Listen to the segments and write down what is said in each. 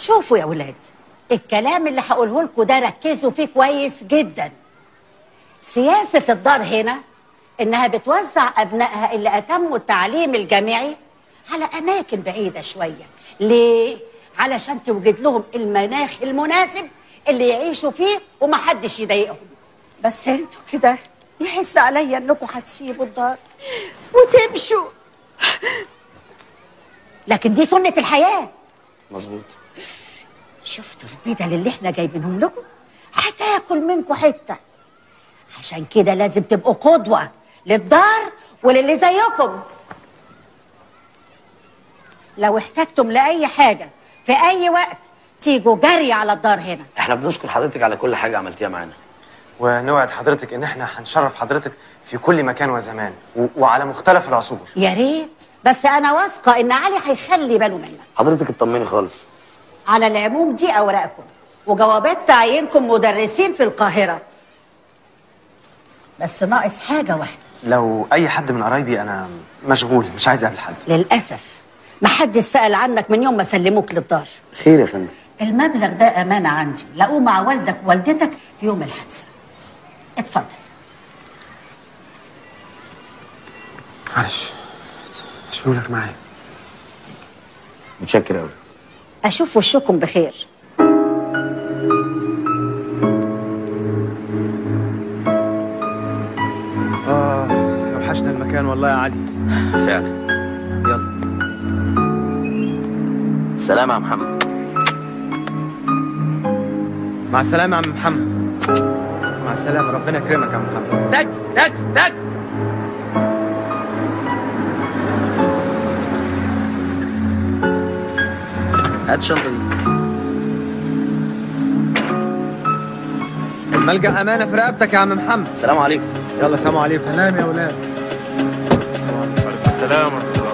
شوفوا يا ولاد الكلام اللي هقوله لكم ده ركزوا فيه كويس جدا سياسة الدار هنا إنها بتوزع أبنائها اللي أتموا التعليم الجامعي على أماكن بعيدة شوية ليه؟ علشان توجد لهم المناخ المناسب اللي يعيشوا فيه ومحدش يضايقهم بس انتوا كده يحس عليا انكم هتسيبوا الدار وتمشوا لكن دي سنة الحياة مظبوط شفتوا البدل اللي احنا جايبينهم لكم هتاكل منكم حته عشان كده لازم تبقوا قدوه للدار وللي زيكم لو احتجتم لاي حاجه في اي وقت تيجوا جري على الدار هنا احنا بنشكر حضرتك على كل حاجه عملتيها معانا ونوعد حضرتك ان احنا هنشرف حضرتك في كل مكان وزمان و... وعلى مختلف العصور يا ريت بس انا واثقه ان علي هيخلي باله منك حضرتك اطمني خالص على العموم دي اوراقكم وجوابات تعيينكم مدرسين في القاهره بس ناقص حاجه واحده لو اي حد من قرايبي انا مشغول مش عايز اقابل حد للاسف محدش سال عنك من يوم ما سلموك للدار خير يا فندم المبلغ ده امانه عندي لقوه مع والدك ووالدتك في يوم الحادثه اتفضل معلش شغلك معايا متشكر قوي اشوف وشكم بخير اه وحشنا المكان والله يا علي فعلا يلا سلام يا محمد مع السلامه يا عم محمد مع السلامه ربنا يكرمك يا عم محمد تاكس تاكس تاكس هات الشنطه دي الملجأ امانه في رقبتك يا عم محمد السلام عليكم يلا سلام عليكم سلام يا ولاد السلام ورحمه الله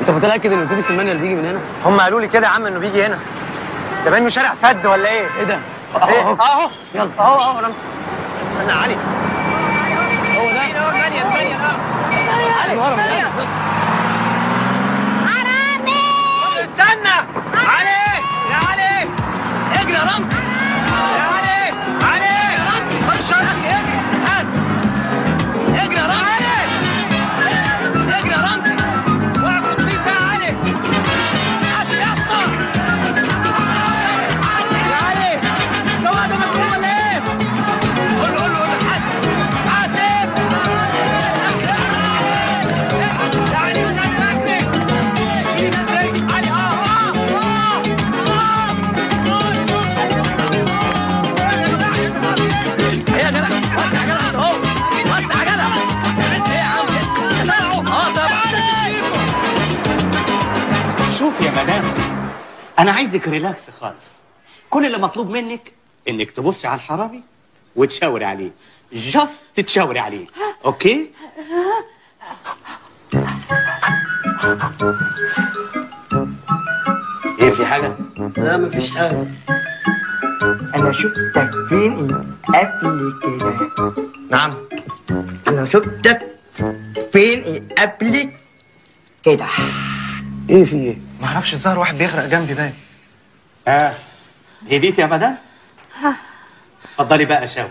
انت متاكد ان اتوبيس المانيال بيجي من هنا هم قالوا لي كده يا عم انه بيجي هنا ده باين إنه شارع سد ولا ايه ايه ده ايه اهو اهو يلا اهو اهو انا استنى يا علي هو ده اهو المانيال المانيال اهو علي ورا من استنى علي يا علي اجري يا رمزي يا علي علي يا رمزي خد الشرطة اجري هات. اجري يا رمزي اجري يا رمزي واقف في البيت ده يا علي هات يا اسطى يا علي السواق ده مجنون ولا ايه؟ قول له قول له قول له حاسب حاسب يا علي مش قادر اكتب علي اه اه اه يا جدع وسع يا جدع اهو وسع يا جدع ايه يا عم اه طبعا شوف يا مدام انا عايزك ريلاكس خالص كل اللي مطلوب منك انك تبصي على الحرامي وتشاوري عليه جاست تشاوري عليه اوكي ايه في حاجه لا مفيش حاجه انا شفتك فين قبل كده نعم انا شفتك فين قبل كده ايه في ايه ما اعرفش الظاهر واحد بيغرق جنبي باين اه هديت يا مدام اتفضلي بقى شاوري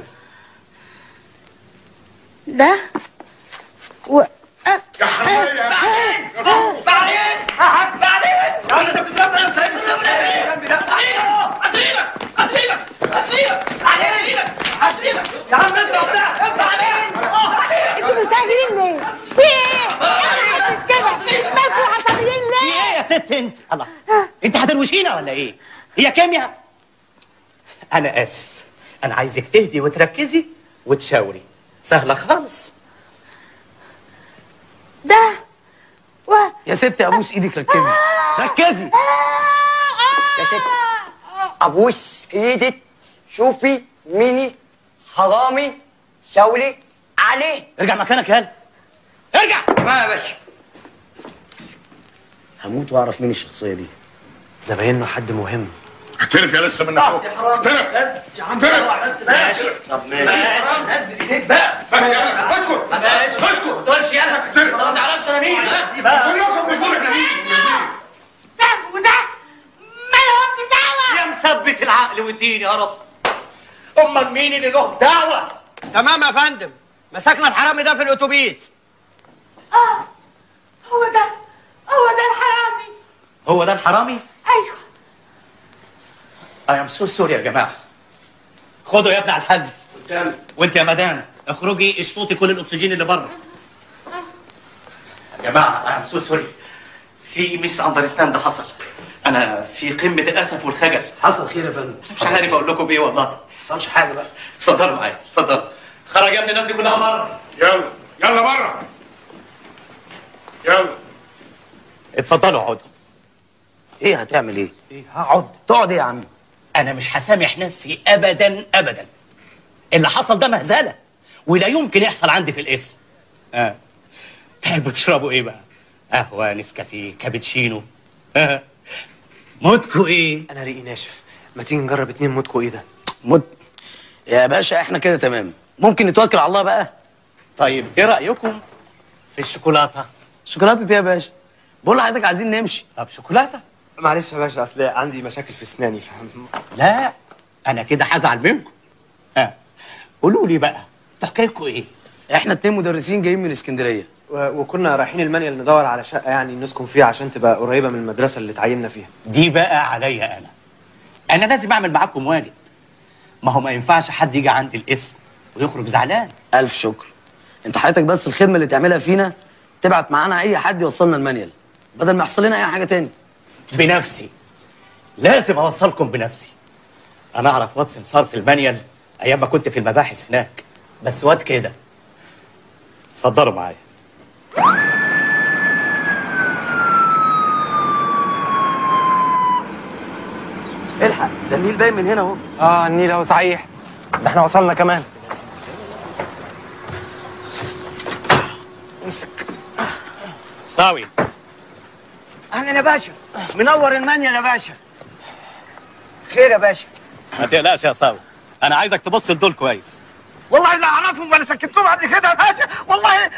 ده و انتوا مستعجلين ليه؟ في ايه؟ انا عايز كده مالكوا عصبيين في ليه؟ ايه يا ست انت الله انت هتروشينا ولا ايه هي كيمياء انا اسف انا عايزك تهدي وتركزي وتشاوري سهله خالص ده و يا ست ابوس ايدك ركزي ركزي يا ست ابوس ايدك شوفي ميني حرامي شاولي عليه ارجع مكانك يالا ارجع ما يا باشا هموت واعرف مين الشخصيه دي ده باين انه حد مهم اعترف يا لسه منك فوق اعترف بس يا عم بس ماشي طب ماشي بس يلا اسكت ماشي اسكت ما تقولش يلا اعترف ما تعرفش انا مين كلكم بيقولوا احنا مين ده وده ما لهمش دعوة يا مثبت العقل والدين يا رب امال مين اللي له دعوه تمام يا فندم مسكنا الحرامي ده في الاتوبيس اه هو ده هو ده الحرامي هو ده الحرامي ايوه اي ام سو سوري يا جماعه خدوا يا ابني على الحجز وانت يا مدام اخرجي اشفطي كل الاكسجين اللي بره يا جماعه اي ام سو سوري في ميس اندرستاند حصل انا في قمه الاسف والخجل حصل خير يا فندم مش عارف اقول لكم ايه والله ما حصلش حاجه بقى اتفضلوا معايا اتفضلوا خرج يا ابني الناس دي كلها بره يلا يلا بره يلا اتفضلوا اقعدوا ايه هتعمل ايه ايه هقعد تقعد ايه يا عم انا مش هسامح نفسي ابدا ابدا اللي حصل ده مهزله ولا يمكن يحصل عندي في الاسم اه تحبوا تشربوا ايه بقى قهوه نسكافيه كابتشينو آه. موتكو ايه انا ريقي ناشف ما تيجي نجرب اتنين موتكو ايه ده مد يا باشا احنا كده تمام ممكن نتوكل على الله بقى طيب ايه رايكم في الشوكولاته شوكولاته ايه يا باشا بقول لحضرتك عايزين نمشي طب شوكولاته معلش يا باشا اصل عندي مشاكل في اسناني فاهم لا انا كده هزعل منكم اه قولوا لي بقى انتوا حكايتكم ايه احنا اتنين مدرسين جايين من اسكندريه و- وكنا رايحين المانيال ندور على شقه يعني نسكن فيها عشان تبقى قريبه من المدرسه اللي اتعيننا فيها دي بقى عليا انا انا لازم اعمل معاكم واجب ما هو ما ينفعش حد يجي عندي الاسم ويخرج زعلان الف شكر انت حياتك بس الخدمه اللي تعملها فينا تبعت معانا اي حد يوصلنا المانيال بدل ما يحصل لنا اي حاجه تاني بنفسي لازم اوصلكم بنفسي انا اعرف واد سمسار في المانيال ايام ما كنت في المباحث هناك بس واد كده اتفضلوا معايا الحق ده النيل باين من هنا اهو اه النيل اهو صحيح ده احنا وصلنا كمان ساوي اهلا يا باشا منور المانيا يا باشا خير يا باشا ما تقلقش يا صاوي انا عايزك تبص لدول كويس والله لا اعرفهم ولا سكتتهم قبل كده يا باشا والله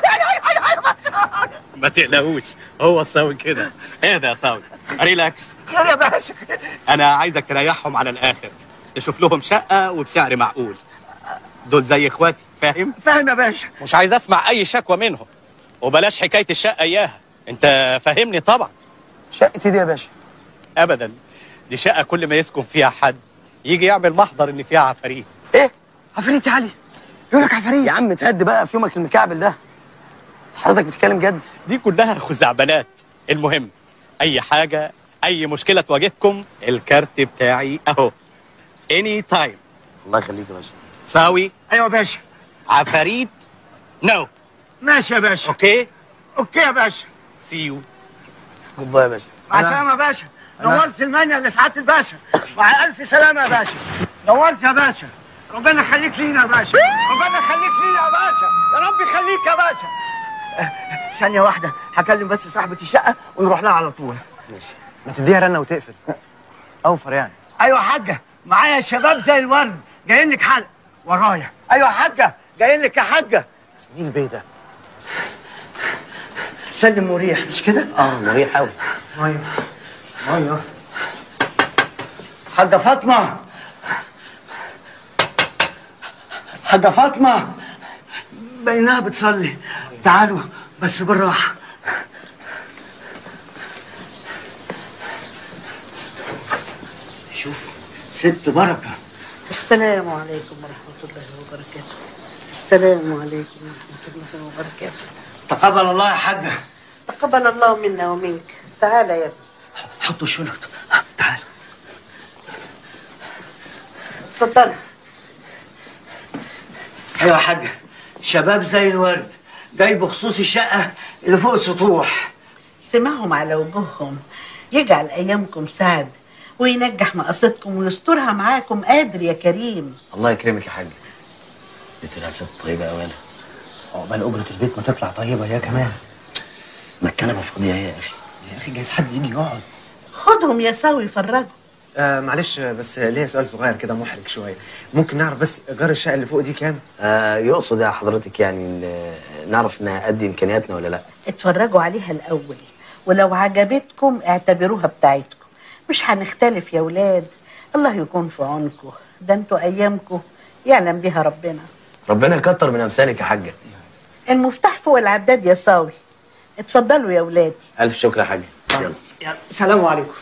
ما تقلقوش هو الصاوي كده اهدى يا صاوي ريلاكس خير يا باشا انا عايزك تريحهم على الاخر تشوف لهم شقه وبسعر معقول دول زي اخواتي فاهم فاهم يا باشا مش عايز اسمع اي شكوى منهم وبلاش حكايه الشقه اياها انت فاهمني طبعا شقتي دي يا باشا ابدا دي شقه كل ما يسكن فيها حد يجي يعمل محضر ان فيها عفاريت ايه عفريت يا علي يقول لك عفريت يا عم تهدي بقى في يومك المكعبل ده حضرتك بتتكلم جد دي كلها خزعبلات المهم اي حاجه اي مشكله تواجهكم الكارت بتاعي اهو اني تايم الله يخليك يا باشا ساوي ايوه يا باشا عفاريت نو ماشي يا باشا اوكي اوكي يا باشا سي يو جود باي يا باشا مع السلامه يا باشا نورت المانيا لسعاده الباشا مع الف سلامه يا باشا نورت يا باشا ربنا يخليك لينا يا باشا ربنا يخليك لينا يا باشا يا رب يخليك يا باشا آه، ثانيه واحده هكلم بس صاحبه الشقه ونروح لها على طول ماشي ما تديها رنه وتقفل اوفر يعني ايوه يا حاجه معايا شباب زي الورد جايين لك حلق ورايا ايوه يا حاجه جايين لك يا حاجه مين البيه ده سلم مريح مش كده اه مريح قوي ميه ميه حاجه فاطمه حاجه فاطمه بينها بتصلي تعالوا بس بالراحه شوف ست بركه السلام عليكم ورحمة الله وبركاته السلام عليكم ورحمة الله وبركاته تقبل الله يا حاجه تقبل الله منا ومنك تعال يا ابني حطوا الشنط تعال تفضل ايوه يا حاجه شباب زي الورد جاي بخصوص الشقه اللي فوق السطوح سمعهم على وجوههم يجعل أيامكم سعد وينجح مقاصدكم ويسترها معاكم قادر يا كريم الله يكرمك يا حاج دي طلعت ست طيبه قوي انا عقبال أجرة البيت ما تطلع طيبة يا كمان ما الكنبه فاضيه اهي يا اخي يا أخي جايز حد يجي يقعد خدهم يا ساوي فرجوا آه معلش بس ليا سؤال صغير كده محرج شوية ممكن نعرف بس إيجار الشقة اللي فوق دي كام؟ آه يقصد يا حضرتك يعني ال- نعرف انها قد امكانياتنا ولا لا اتفرجوا عليها الأول ولو عجبتكم اعتبروها بتاعتكم مش هنختلف يا ولاد الله يكون في عونكم ده انتوا أيامكم يعلم بها ربنا ربنا يكتر من امثالك يا حاجه المفتاح فوق العداد يا ساوي اتفضلوا يا ولادي الف شكر يا حاجه يلا يلا سلام عليكم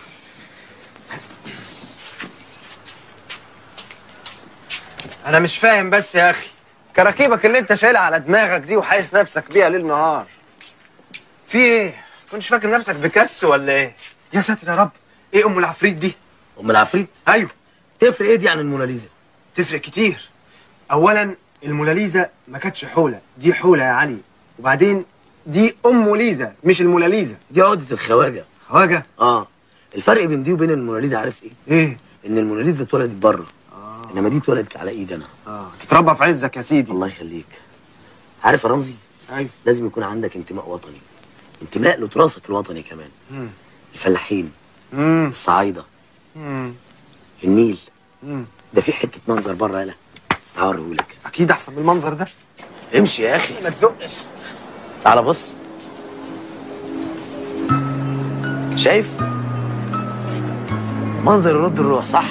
أنا مش فاهم بس يا أخي كراكيبك اللي أنت شايلها على دماغك دي وحايس نفسك بيها ليل نهار في إيه؟ كنتش فاكر نفسك بكس ولا إيه؟ يا ساتر يا رب إيه أم العفريت دي؟ ام العفريت أيوه تفرق ايه دي عن الموناليزا تفرق كتير اولا الموناليزا ما كانتش حوله دي حوله يا علي وبعدين دي ام ليزا مش الموناليزا دي عقده الخواجه خواجه اه الفرق بين دي وبين الموناليزا عارف ايه ايه ان الموناليزا اتولدت بره انما دي اتولدت على ايد انا اه تتربى في عزك يا سيدي الله يخليك عارف يا رمزي ايوه لازم يكون عندك انتماء وطني انتماء لتراثك الوطني كمان مم. الفلاحين امم الصعايده امم النيل امم ده في حته منظر بره يالا تعال اوريهولك اكيد احسن من المنظر ده امشي يا اخي ما تزقش تعال بص شايف منظر يرد الروح صح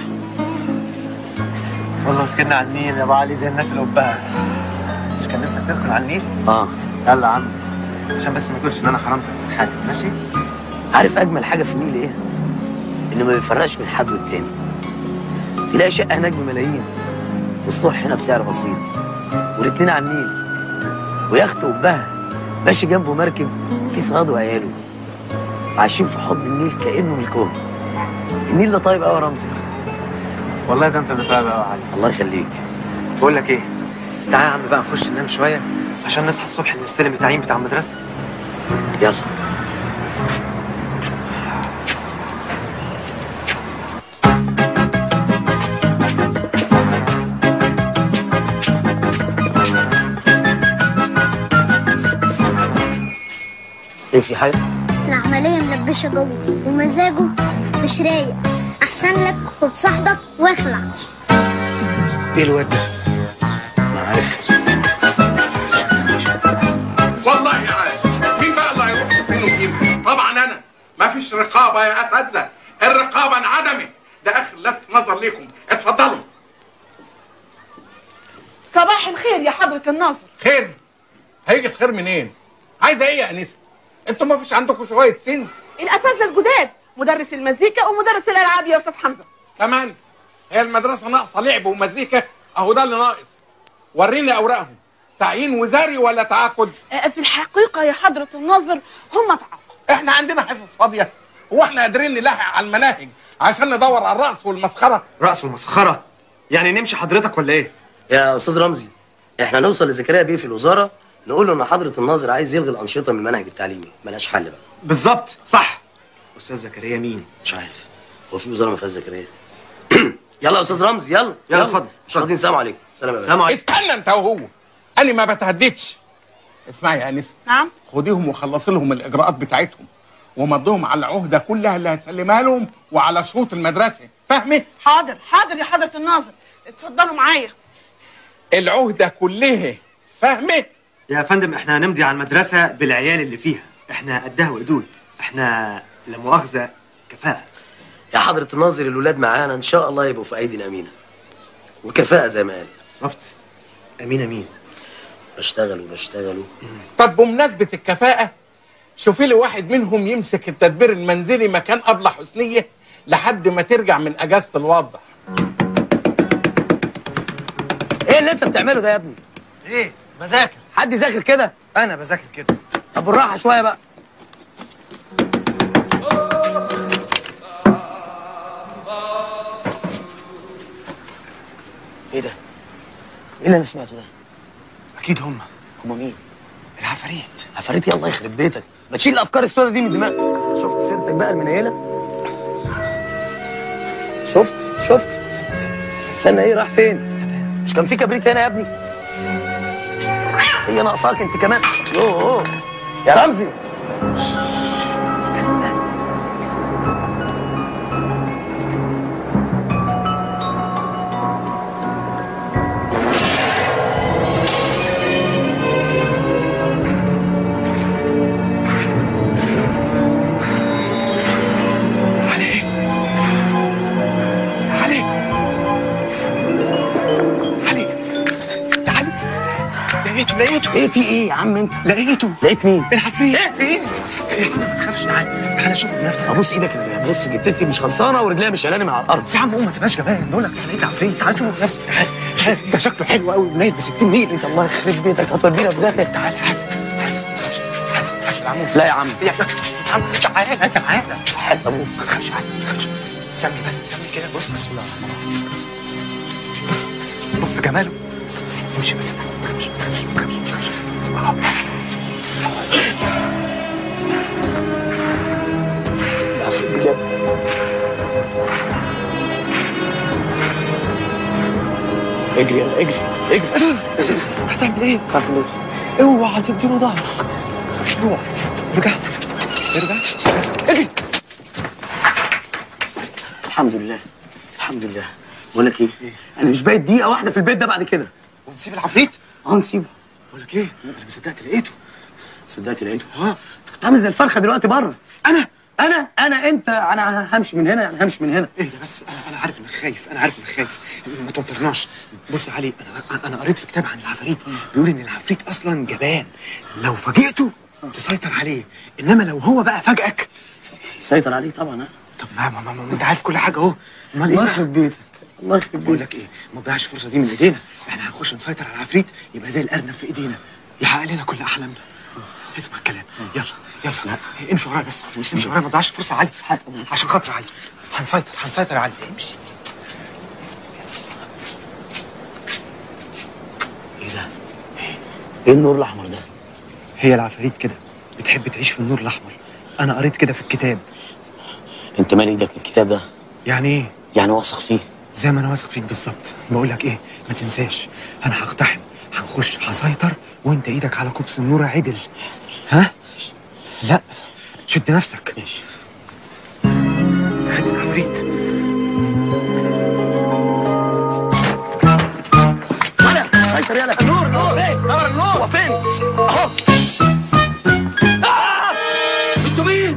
والله سكننا على النيل يا ابو علي زي الناس اللي قبها مش كان نفسك تسكن على النيل اه يلا يا عم عشان بس ما تقولش ان انا حرمتك من حاجه ماشي عارف اجمل حاجه في النيل ايه انه ما بيفرقش من حد والتاني تلاقي شقه هناك بملايين وسطوح هنا بسعر بسيط والاتنين على النيل ويخت وبها ماشي جنبه مركب فيه صياد وعياله عايشين في حضن النيل كانه ملكهم النيل ده طيب قوي يا رمزي والله ده انت اللي طيب قوي يا علي الله يخليك بقول لك ايه تعالى يا عم بقى نخش ننام شويه عشان نصحى الصبح نستلم التعيين بتاع المدرسه يلا ايه في حاجه العملية ملبشة جوه ومزاجه مش رايق أحسن لك خد صاحبك واخلع ايه الواد ده؟ انا عارف والله عارف مين بقى اللي هيروح فين وفين طبعا انا ما فيش رقابه يا اساتذه الرقابه انعدمت ده اخر لفت نظر ليكم اتفضلوا صباح الخير يا حضرة الناظر خير هيجي الخير منين عايزه ايه يا انسه انتوا ما فيش عندكم شويه سنس الأساتذة الجداد مدرس المزيكا ومدرس الألعاب يا أستاذ حمزة كمان هي المدرسه ناقصه لعب ومزيكا اهو ده اللي ناقص وريني اوراقهم تعيين وزاري ولا تعاقد آه، في الحقيقة يا حضرة الناظر هم تعاقد احنا عندنا حصص فاضيه هو احنا قادرين نلاحق على المناهج عشان ندور على الرأس والمسخره رأس ومسخرة يعني نمشي حضرتك ولا ايه؟ يا استاذ رمزي احنا نوصل لزكريا بيه في الوزاره نقول له ان حضره الناظر عايز يلغي الانشطه من المنهج التعليمي ملهاش حل بقى بالظبط صح استاذ زكريا مين؟ مش عارف هو في وزاره ما فيهاش زكريا يلا يا استاذ رمزي يلا يلا اتفضل. مش واخدين سلام عليكم سلام يا باشا سلام عليكم استنى انت وهو انا ما بتهددش اسمعي يا انسه نعم خديهم وخلصي لهم الاجراءات بتاعتهم ومضيهم على العهده كلها اللي هتسلمها لهم وعلى شروط المدرسه فاهمه حاضر حاضر يا حضرة الناظر اتفضلوا معايا العهده كلها فاهمه يا فندم احنا هنمضي على المدرسة بالعيال اللي فيها احنا قدها وقدود احنا لا مؤاخذة كفاءة يا حضره الناظر الولاد معانا ان شاء الله يبقوا في ايدي امينه وكفاءه زي ما قال بالظبط امين امين بشتغلوا بشتغلوا طب بمناسبه الكفاءه شوفي لي واحد منهم يمسك التدبير المنزلي مكان ابله حسنيه لحد ما ترجع من اجازه الوضع ايه اللي انت بتعمله ده يا ابني ايه بذاكر حد يذاكر كده انا بذاكر كده طب بالراحه شويه بقى ايه ده ايه اللي انا سمعته ده اكيد هم هما مين العفاريت عفاريت يلا يخرب بيتك ما تشيل الافكار السوداء دي من دماغك شفت سيرتك بقى المنيله شفت شفت استنى ايه راح فين مش كان في كبريت هنا يا ابني هي ناقصاك انت كمان يوه يوه. يا رمزي علي علي علي تعالي لقيته لقيته ايه في ايه يا عم انت لقيته لقيت مين العفريت ايه ما تخافش تعالى تعالى شوف بنفسك ابوس ايدك يا بص جتتي مش خلصانه ورجليها مش شالاني من على الارض يا عم قوم ما تبقاش جبان بقول لك لقيت عفريت تعالى شوف بنفسك تعالى ده شكله حلو قوي ونايل ب 60 ميل انت الله يخرب بيتك هتودينا في داخل تعالى حاسب حاسب حاسب حاسب العمود لا يا عم يا يا عم تعالى تعالى حياة ابوك ما تخافش عادي ما تخافش سمي بس سمي كده بص بسم الله الرحمن الرحيم بص بص بص جماله امشي بس ما تخافش ما تخافش ما تخافش ما تخافش العفريت بجد اجري يلا اجري اجري انت هتعمل ايه؟ خاف ليه؟ اوعى تديله ظهرك روح رجع ارجع اجري الحمد لله الحمد لله بقول لك ايه انا مش بايت دقيقه واحده في البيت ده بعد كده ونسيب العفريت اه نسيبه بقول لك ايه انا ما صدقت لقيته صدقت لقيته اه انت كنت عامل زي الفرخه دلوقتي بره انا انا انا انت انا همشي من هنا انا همشي من هنا ايه ده بس انا انا عارف انك خايف انا عارف انك خايف ما توترناش بص يا علي انا انا قريت في كتاب عن العفاريت بيقول ان العفريت اصلا جبان لو فاجئته تسيطر عليه انما لو هو بقى فاجئك يسيطر عليه طبعا ها طب ما ما, ما, ما انت عارف كل حاجه اهو امال ايه الله بقى؟ يخرب بيتك الله يخرب بقول بيتك لك ايه ما تضيعش الفرصه دي من ايدينا احنا هنخش نسيطر على العفريت يبقى زي الارنب في ايدينا يحقق لنا كل احلامنا اسمع الكلام يلا يلا امشي ورايا بس امشي ورايا ما تضيعش الفرصه يا علي عشان خاطر علي هنسيطر هنسيطر يا علي امشي ايه ده ايه النور الاحمر ده هي العفاريت كده بتحب تعيش في النور الاحمر انا قريت كده في الكتاب انت مال ايدك من الكتاب ده يعني ايه يعني واثق فيه زي ما انا واثق فيك بالظبط بقول لك ايه ما تنساش انا هقتحم هنخش هسيطر وانت ايدك على كوبس النور عدل ها لا شد نفسك ماشي حته عفريت ولا سيطر يلا النور النور فين نور النور هو فين اهو آه! انتوا مين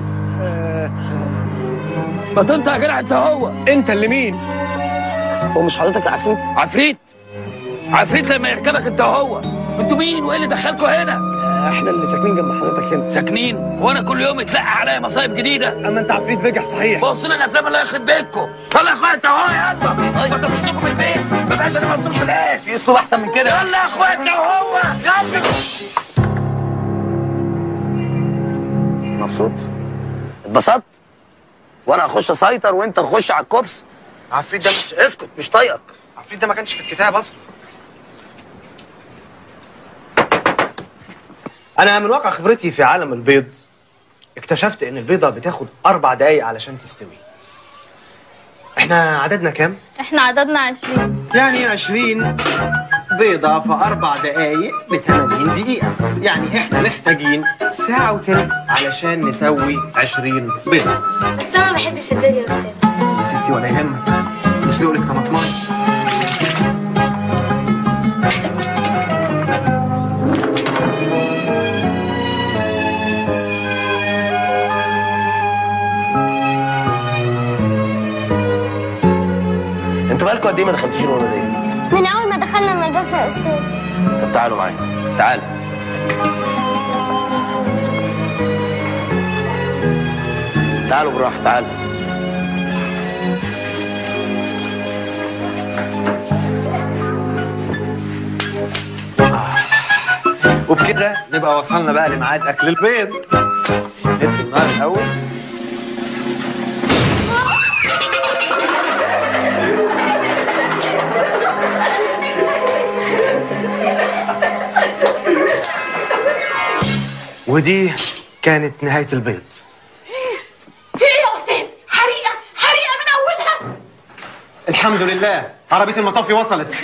ما انت يا جدع انت هو انت اللي مين هو مش حضرتك عفريت عفريت عفريت لما يركبك انت وهو انتوا مين وايه اللي دخلكوا هنا احنا اللي ساكنين جنب حضرتك هنا ساكنين وانا كل يوم يتلقى عليا مصايب جديده اما انت عفريت بجح صحيح بص لنا الافلام اللي يخرب بيتكم يلا يا اخويا انت اهو يلا ما تفشكم من البيت ما بقاش انا مبسوط في الايه في اسلوب احسن من كده يلا يا اخويا انت وهو يلا مبسوط اتبسطت وانا اخش اسيطر وانت تخش على الكوبس عفريت ده مش اسكت مش طايقك عفريت ده ما كانش في الكتاب اصلا انا من واقع خبرتي في عالم البيض اكتشفت ان البيضه بتاخد اربع دقايق علشان تستوي احنا عددنا كام احنا عددنا عشرين يعني 20 بيضة في أربع دقايق ب 80 دقيقة يعني إحنا محتاجين ساعة وتلت علشان نسوي 20 بيضة بس انا ما بحبش الدنيا يا استاذ يا ستي ولا يهمك نسلق لك طماطمايه انتوا بقالكم قد ايه ما دخلتوش الاوضه دي من اول ما دخلنا المدرسه يا استاذ طب تعالوا معايا تعالوا تعالوا بالراحه تعالوا وبكده نبقى وصلنا بقى لميعاد أكل البيض نطفي النار الأول ودي كانت نهاية البيض في ايه يا استاذ حريقه حريقه من اولها الحمد لله عربية المطافي وصلت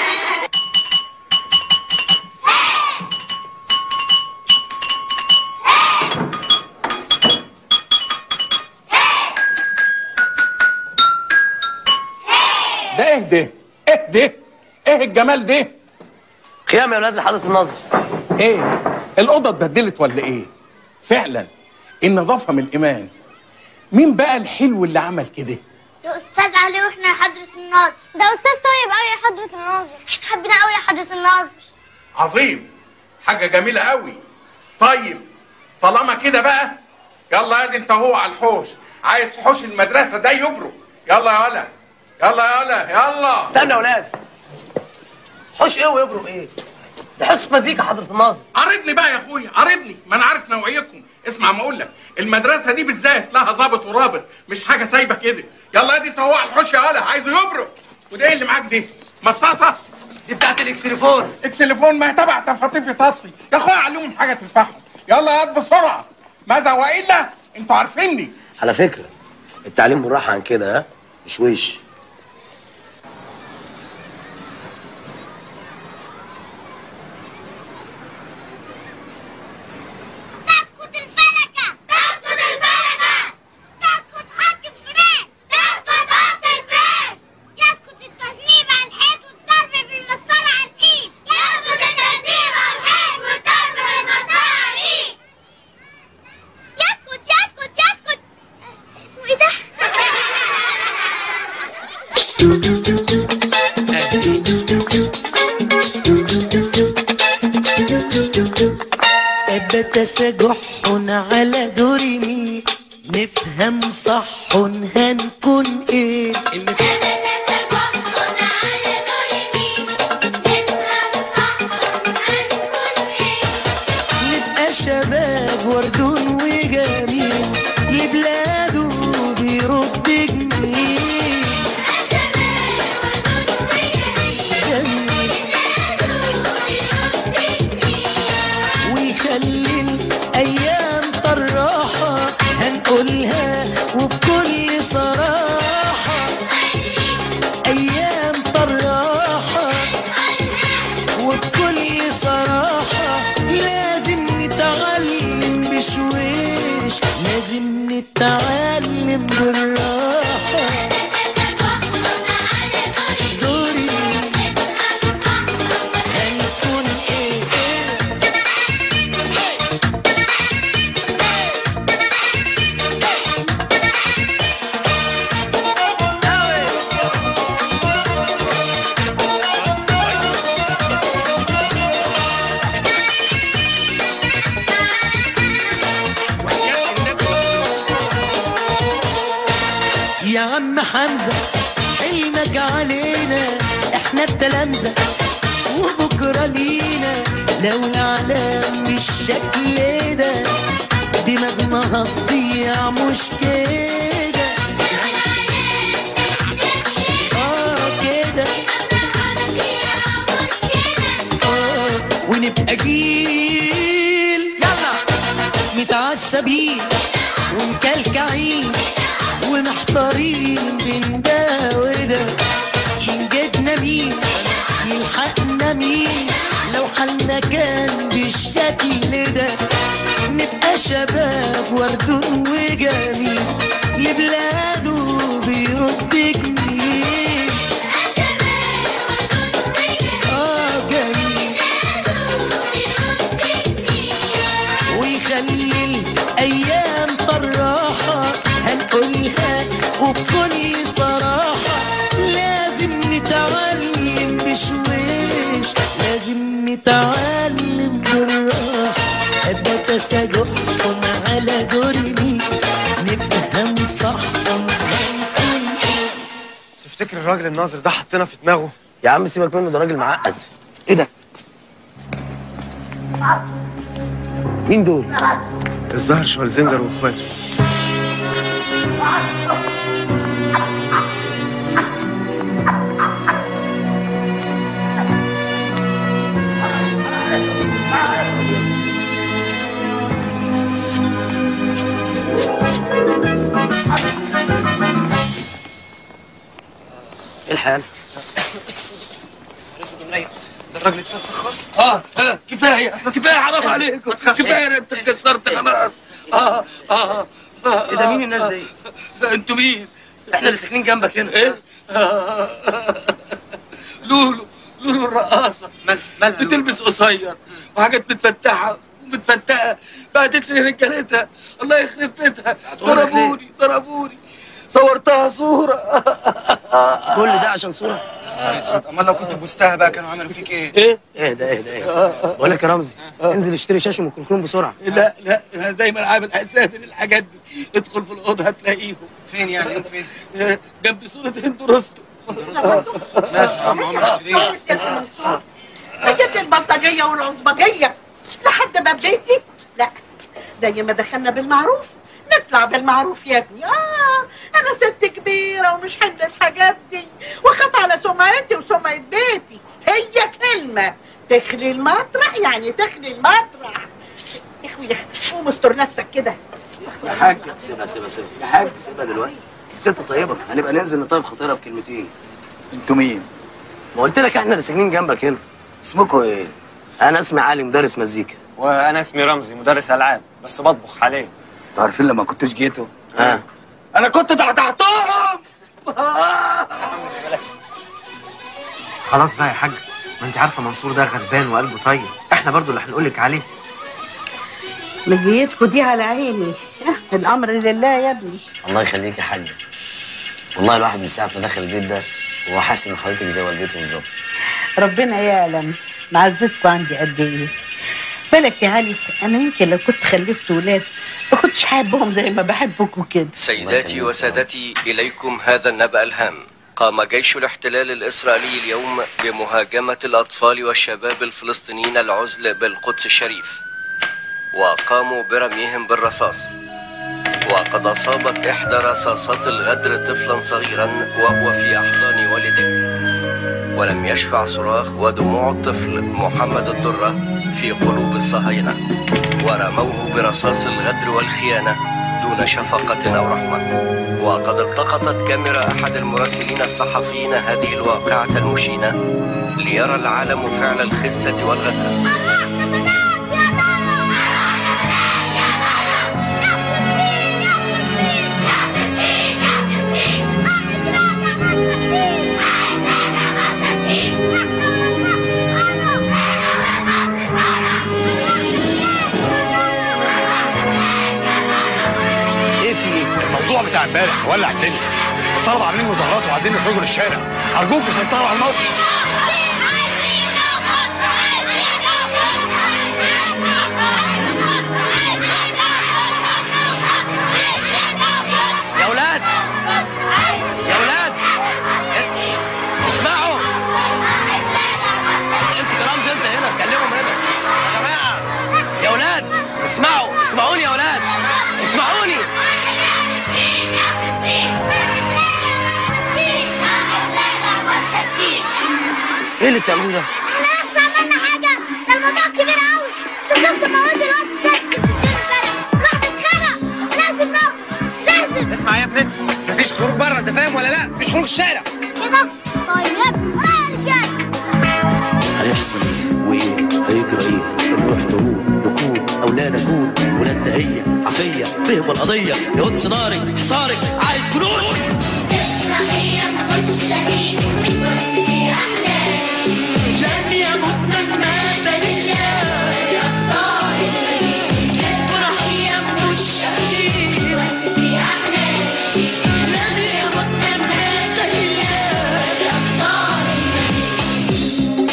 ده ايه ده؟ ايه ده؟ ايه الجمال ده؟ خيام يا ولاد لحضره الناظر ايه؟ الأوضة اتبدلت ولا ايه؟ فعلا النظافة من الإيمان مين بقى الحلو اللي عمل كده؟ الاستاذ علي واحنا يا حضره الناظر ده استاذ طيب قوي يا حضره الناظر حبنا قوي يا حضره الناظر عظيم حاجة جميلة قوي طيب طالما كده بقى يلا يا دي انت هو على الحوش عايز حوش المدرسة ده يبرق يلا يا ولا يلا يا ولا يلا استنى يا ولاد حوش ايه ويبرق ايه ده حصه مزيكا حضره الناظر عرضني بقى يا اخويا عرضني ما انا عارف نوعيتكم اسمع ما اقول لك المدرسه دي بالذات لها ظابط ورابط مش حاجه سايبه كده يلا يا دي انت هو على الحوش يا ولا عايزه يبرق وده ايه اللي معاك دي مصاصه دي بتاعت الاكسليفون اكسليفون ما هي تبع تفاطيف تطفي يا اخويا علمهم حاجه تنفعهم يلا يا واد بسرعه ماذا والا انتوا عارفيني على فكره التعليم بالراحه عن كده ها مش وش تسقط الفلكه تسقط الفلكه تسقط خط الفراق تسقط خط الفراق يسقط التصنيف على الحيط والضرب بالمسطره على الايد يسقط التصنيف على الحيط والضرب بالمسطره على الايد يسقط يسقط يسقط اسمه ايه ده؟ أبتس جح على دوري نفهم صح هنكون ايه نبقى شباب وردون وجميل لبلاده بيرد جميل جميل ويخلي الايام طراحه هنقولها وبكل صراحه ايام طراحه وبكل صراحه لازم نتعلم بشويش عم حمزة حلمك علينا احنا التلامذة وبكرة لينا لو العالم بالشكل ده دماغنا هتضيع مش كده اه كده اه ونبقى جيل يلا متعصبين ومكلكعين ومحتارين بين ده وده ينجدنا مين يلحقنا مين لو حالنا كان بالشكل ده نبقى شباب وردون وجميل لبلاده بيرد جميل اه جميل ويخلي الايام طراحه هنقولها وبكل صراحه لازم نتعلم بشويش لازم نتعلم بالراحه ده تسامحهم على جرمي نفهم صح تفتكر الراجل الناظر ده حطنا في دماغه يا عم سيبك منه ده راجل معقد ايه ده مين دول الظاهر شوالزنجر واخواته ايه الحال ده الراجل اتفسخ خالص اه آه، كفايه كفايه حرام عليكم كفايه انت اتكسرت خلاص اه اه اه ايه ده مين الناس دي؟ انتوا مين؟ احنا اللي ساكنين جنبك هنا ايه؟ آه. لولو لولو الرقاصه بتلبس قصير وحاجات متفتحه ومتفتقه بعتت لي رجالتها الله يخرب بيتها بعتوها لك ليه؟ ضربوني ضربوني صورتها صوره كل ده عشان صوره اسود امال لو كنت بوستها بقى كانوا عملوا فيك ايه ايه ايه ده ايه ده ايه ده بقول لك يا رمزي انزل اشتري شاشه وميكروفون بسرعه لا لا انا دايما عامل حسابي للحاجات دي ادخل في الاوضه هتلاقيهم فين يعني ايه فين جنب صوره هند رستم ماشي يا عم عمر الشريف جبت البلطجيه والعصبجيه لحد باب بيتي لا زي ما دخلنا بالمعروف نطلع بالمعروف يا ابني اه انا ست كبيره ومش حمل الحاجات دي واخاف على سمعتي وسمعه بيتي هي كلمه تخلي المطرح يعني تخلي المطرح يا اخويا قوم استر نفسك كده يا حاج سيبها سيبها سيبها يا حاج سيبها دلوقتي ست طيبه هنبقى ننزل نطيب خطيرها بكلمتين انتوا مين؟ ما قلت لك احنا اللي ساكنين جنبك هنا اسمكوا ايه؟ انا اسمي علي مدرس مزيكا وانا اسمي رمزي مدرس العاب بس بطبخ حاليا انتوا عارفين لما كنتوش جيتوا ها انا كنت تحتهم خلاص بقى يا حاج ما انت عارفه منصور ده غلبان وقلبه طيب احنا برضو اللي هنقول لك عليه مجيتكوا دي على عيني الامر لله يا ابني الله يخليك يا حاج والله الواحد من ساعه ما دخل البيت ده وهو حاسس ان حضرتك زي والدته بالظبط ربنا يعلم معزتكم عندي قد ايه بالك يا علي انا يمكن لو كنت خلفت ولاد ما كنتش حابهم زي ما بحبكم كده سيداتي وسادتي إليكم هذا النبأ الهام قام جيش الاحتلال الإسرائيلي اليوم بمهاجمة الأطفال والشباب الفلسطينيين العزل بالقدس الشريف وقاموا برميهم بالرصاص وقد أصابت إحدى رصاصات الغدر طفلا صغيرا وهو في أحضان والده ولم يشفع صراخ ودموع الطفل محمد الدرة في قلوب الصهاينة ورموه برصاص الغدر والخيانة دون شفقة أو رحمة وقد التقطت كاميرا أحد المراسلين الصحفيين هذه الواقعة المشينة ليرى العالم فعل الخسة والغدر ايه في ايه؟ الموضوع بتاع امبارح ولع الدنيا الطلبه عاملين مظاهرات وعايزين يخرجوا للشارع ارجوكوا سيطروا على الموقف يا اولاد اسمعوني يا ولاد اسمعوني ايه اللي بتعملوه ده؟ احنا لسه عملنا حاجة ده الموضوع كبير قوي شوف شفت مواد الوقت ساكت الواحد اتخانق لازم ناخد لازم اسمع يا ابني انت مفيش خروج بره انت فاهم ولا لا؟ مفيش خروج الشارع كده طيب ولا يا رجاله هيحصل ايه وايه هيجرى ايه الروح تقول نكون او لا نكون ولادنا هي عافيه فهم القضيه يا قدس ناري حصارك عايز جنون لم يمت من مات لله يقصار المجيد يفرح يم الشهيد في أحلامي لم يمت من مات لله يقصار المجيد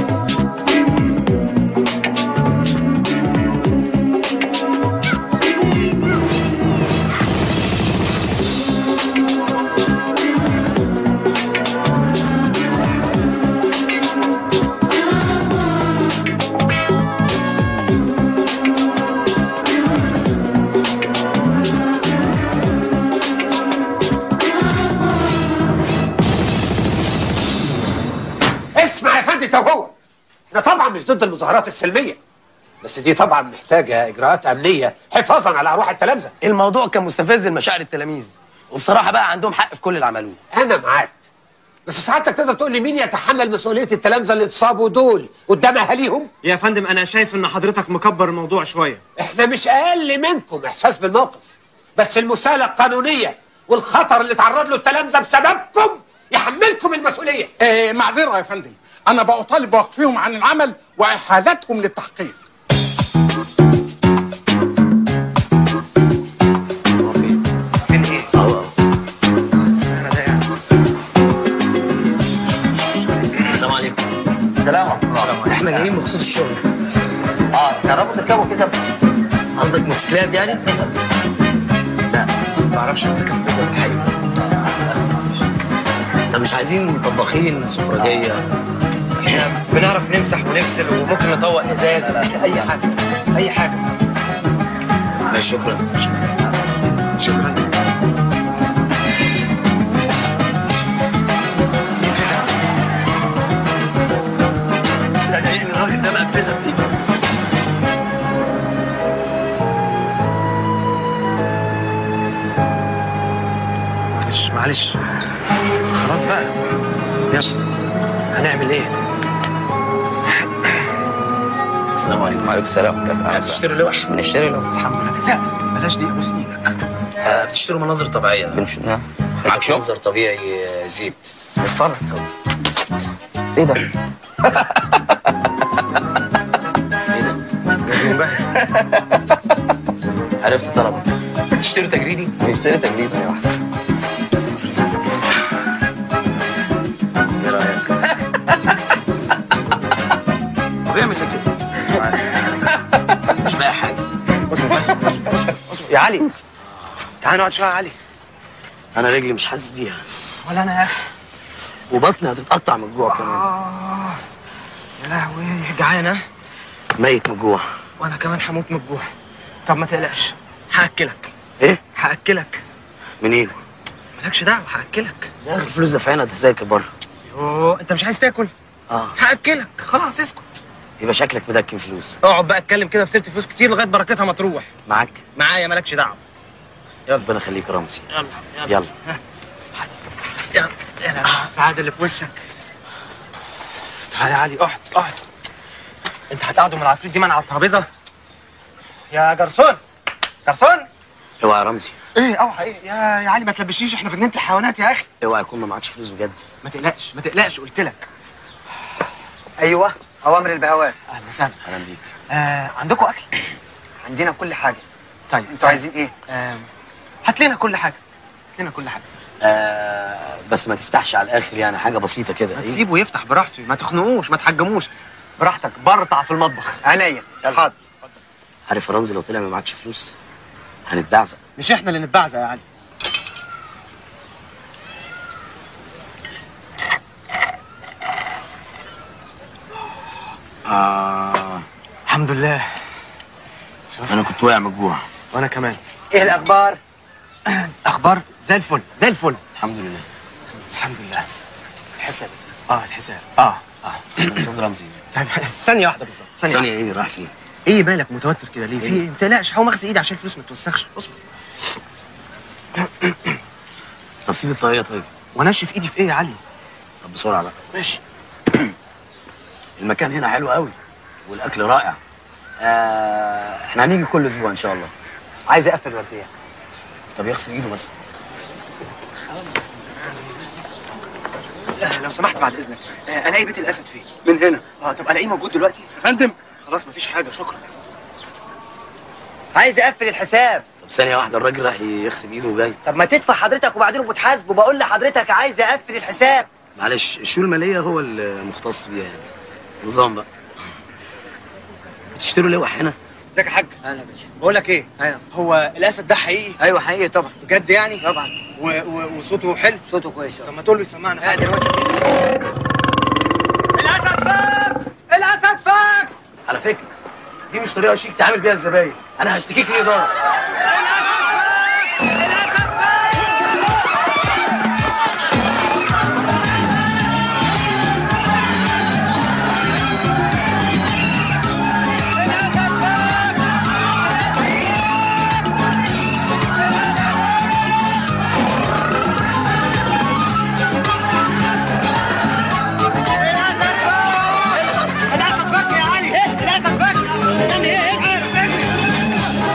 اسمع يا فندم هو احنا طبعا مش ضد المظاهرات السلميه بس دي طبعا محتاجه اجراءات امنيه حفاظا على ارواح التلامذه الموضوع كان مستفز لمشاعر التلاميذ وبصراحه بقى عندهم حق في كل اللي عملوه انا معاك بس ساعتك تقدر تقول لي مين يتحمل مسؤوليه التلامذه اللي اتصابوا دول قدام اهاليهم يا فندم انا شايف ان حضرتك مكبر الموضوع شويه احنا مش اقل منكم احساس بالموقف بس المساءله القانونيه والخطر اللي تعرض له التلامذه بسببكم يحملكم المسؤوليه إيه معذره يا فندم انا بطالب بوقفهم عن العمل واحالتهم للتحقيق السلام عليكم السلام ورحمه الله احنا جايين بخصوص الشغل اه تعرفوا تركبوا كذا قصدك موتوسيكلات يعني؟ كذا لا ما اعرفش اركب كذا الحقيقه احنا مش عايزين طباخين سفرجيه احنا بنعرف نمسح ونغسل وممكن نطوق ازاز اي حاجه اي حاجه ماشي شكرا شكرا لا ده ان الراجل ده مقفزه دي معلش معلش خلاص بقى يلا هنعمل ايه؟ السلام عليكم وعليكم السلام بتشتروا لوح بنشتري لوح الحمد لله لا بلاش دي ابوس ايدك آه، بتشتروا مناظر طبيعيه بنش... معاك شو؟ منظر طبيعي آه، زيت اتفرج ايه ده؟ عرفت طلبك بتشتروا تجريدي؟ بنشتري تجريدي يا واحد ايه رايك؟ هو بيعمل ليه كده؟ مش باقي حاجه يا علي تعال نقعد شويه يا علي انا رجلي مش حاسس بيها ولا انا يا اخي وبطني هتتقطع من الجوع كمان آه يا لهوي جعانه ميت من الجوع وانا كمان هموت من الجوع طب ما تقلقش هاكلك ايه؟ هاكلك منين؟ مالكش دعوه هاكلك يا اخي الفلوس دافعينها تذاكر بره يوه انت مش عايز تاكل اه هاكلك خلاص اسكت يبقى شكلك مدكن فلوس اقعد بقى اتكلم كده في سيره فلوس كتير لغايه بركتها ما تروح معاك معايا مالكش دعوه ربنا يخليك يا رمزي يلا يلا يلا يلا مع السعاده اللي في وشك تعالى يا علي اقعد اقعد انت هتقعدوا من العفريت دي من على الترابيزه يا جرسون جرسون اوعى يا رمزي ايه اوعى ايه يا يا علي ما تلبشنيش احنا في جنينه الحيوانات يا اخي اوعى يكون ما معكش فلوس بجد ما تقلقش ما تقلقش قلت لك ايوه اوامر البهوات اهلا وسهلا اهلا بيك آه عندكم اكل عندنا كل حاجه طيب انتوا عايزين ايه آه هات لنا كل حاجه هات لنا كل حاجه آه بس ما تفتحش على الاخر يعني حاجه بسيطه كده ما إيه؟ تسيبه يفتح براحته ما تخنقوش ما تحجموش براحتك برطع في المطبخ عينيا حاضر عارف يا رمزي لو طلع ما معكش فلوس هنتبعزق مش احنا اللي نتبعزق يا علي آه الحمد لله انا كنت واقع مجوع وانا كمان ايه الاخبار اخبار زي الفل زي الفل الحمد لله الحمد لله الحساب اه الحساب اه اه استاذ رمزي طيب ثانيه واحده بالظبط ثانيه واحدة. ايه راح فين ايه مالك متوتر كده ليه في إيه؟ ايه ما تقلقش هقوم اغسل ايدي عشان الفلوس ما تتوسخش اصبر طب سيب الطاقيه طيب وانشف ايدي في ايه يا علي طب بسرعه بقى ماشي المكان هنا حلو قوي والاكل رائع آه احنا هنيجي كل اسبوع ان شاء الله عايز اقفل ورديه طب يغسل ايده بس لا لو سمحت بعد اذنك آه، الاقي بيت الاسد فين من هنا اه طب الاقيه موجود دلوقتي يا فندم خلاص مفيش حاجه شكرا عايز اقفل الحساب طب ثانيه واحده الراجل راح يغسل ايده وجاي طب ما تدفع حضرتك وبعدين بتحاسبه بقول لحضرتك عايز اقفل الحساب معلش الشؤون الماليه هو المختص بيها يعني نظام بقى بتشتروا لوح هنا ازيك يا حاج اهلا يا باشا بقول لك ايه ايوه هو الاسد ده حقيقي ايوه حقيقي طبعا بجد يعني طبعا و... و... وصوته حلو صوته كويس طب ما تقول له يسمعنا لا دلوقتي الاسد فاك الاسد فاك على فكره دي مش طريقه شيك تعامل بيها الزباين انا هشتكيك للاداره الاسد فك يا علي الاسد فك استني ايه اجري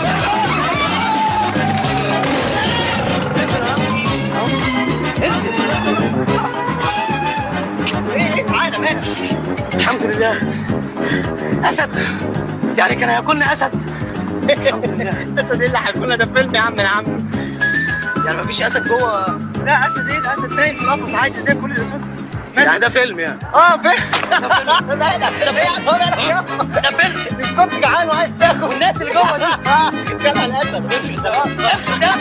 ايه ايه تعالى مالك الحمد لله اسد يعني كان هياكلنا اسد اسد ايه اللي هياكلنا ده فيلم يا عم يا عم يعني مفيش اسد جوه لا اسد ايه الاسد نايم في القفص عادي زي كل الاسود يعني ده فيلم يعني اه فيلم مالك ده فيلم مالك ده فيلم مش كنت جعان وعايز تاكل والناس اللي جوه دي كان الاسد امشي امشي ده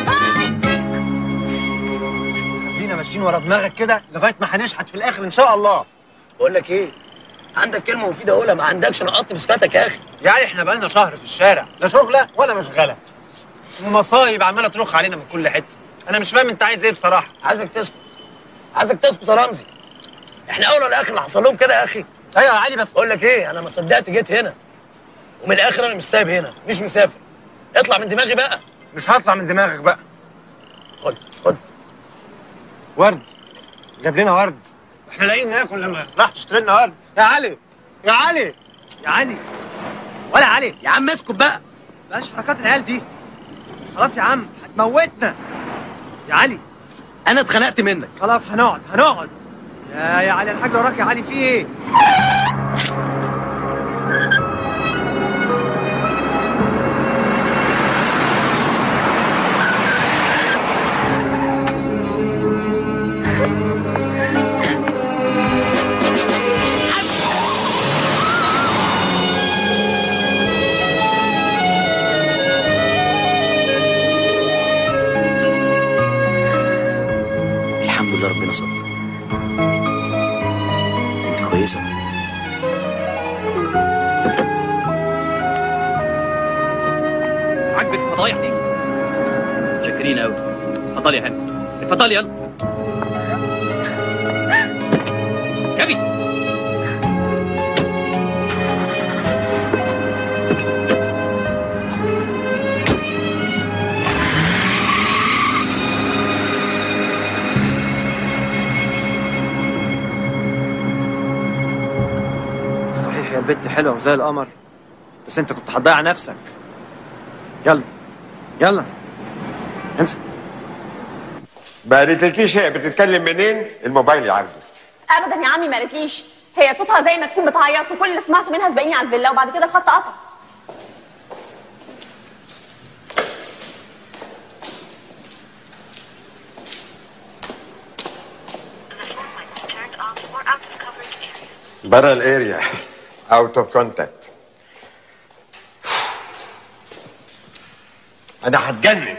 خلينا ماشيين ورا دماغك كده لغايه ما هنشحت في الاخر ان شاء الله بقول لك ايه عندك كلمه مفيده اقولها ما عندكش نقطت بصفتك يا اخي يعني احنا بقالنا شهر في الشارع لا شغله ولا مشغله ومصايب عماله تروح علينا من كل حته انا مش فاهم انت عايز ايه بصراحه عايزك تسكت عايزك تسكت يا رمزي احنا اول ولا اخر اللي حصل لهم كده يا اخي ايوه يا علي بس بقول لك ايه انا ما صدقت جيت هنا ومن الاخر انا مش سايب هنا مش مسافر اطلع من دماغي بقى مش هطلع من دماغك بقى خد خد ورد جاب لنا ورد احنا لاقيين ناكل لما راح تشتري لنا ورد يا علي يا علي يا علي ولا علي يا عم اسكت بقى بلاش حركات العيال دي خلاص يا عم هتموتنا يا علي انا اتخنقت منك خلاص هنقعد هنقعد يا يا علي الحاج وراك يا علي في ايه الحمد لله ربنا ستر انت كويسه عاجبك الفضايح دي متشكرين قوي اتفضلي يا هاني اتفضلي يلا جابي صحيح يا بنت حلوه وزي القمر بس انت كنت هتضيع نفسك يلا يلا امسك ما قالتلكيش هي بتتكلم منين الموبايل يعرض ابدا يا عمي ما قالتليش هي صوتها زي ما تكون بتعيط وكل اللي سمعته منها سبقيني على الفيلا وبعد كده الخط قطع بره الاريا اوت اوف كونتاكت انا هتجنن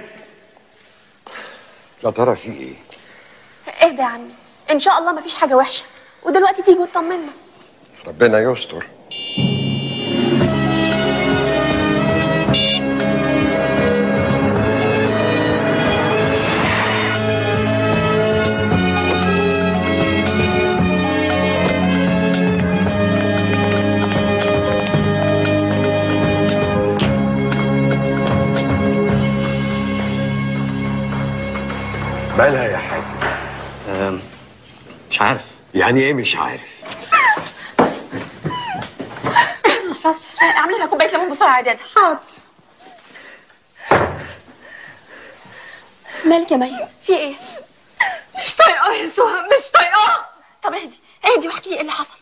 يا ترى في ايه اهدى يا عمي ان شاء الله ما فيش حاجه وحشه ودلوقتي تيجي وتطمنا ربنا يستر مالها يا حاج مش عارف يعني ايه مش عارف خلاص اعملي لها كوبايه ليمون بسرعه يا دادا حاضر مالك يا مي في ايه مش طايقاه يا سهى مش طايقاه طب اهدي اهدي واحكي لي ايه اللي حصل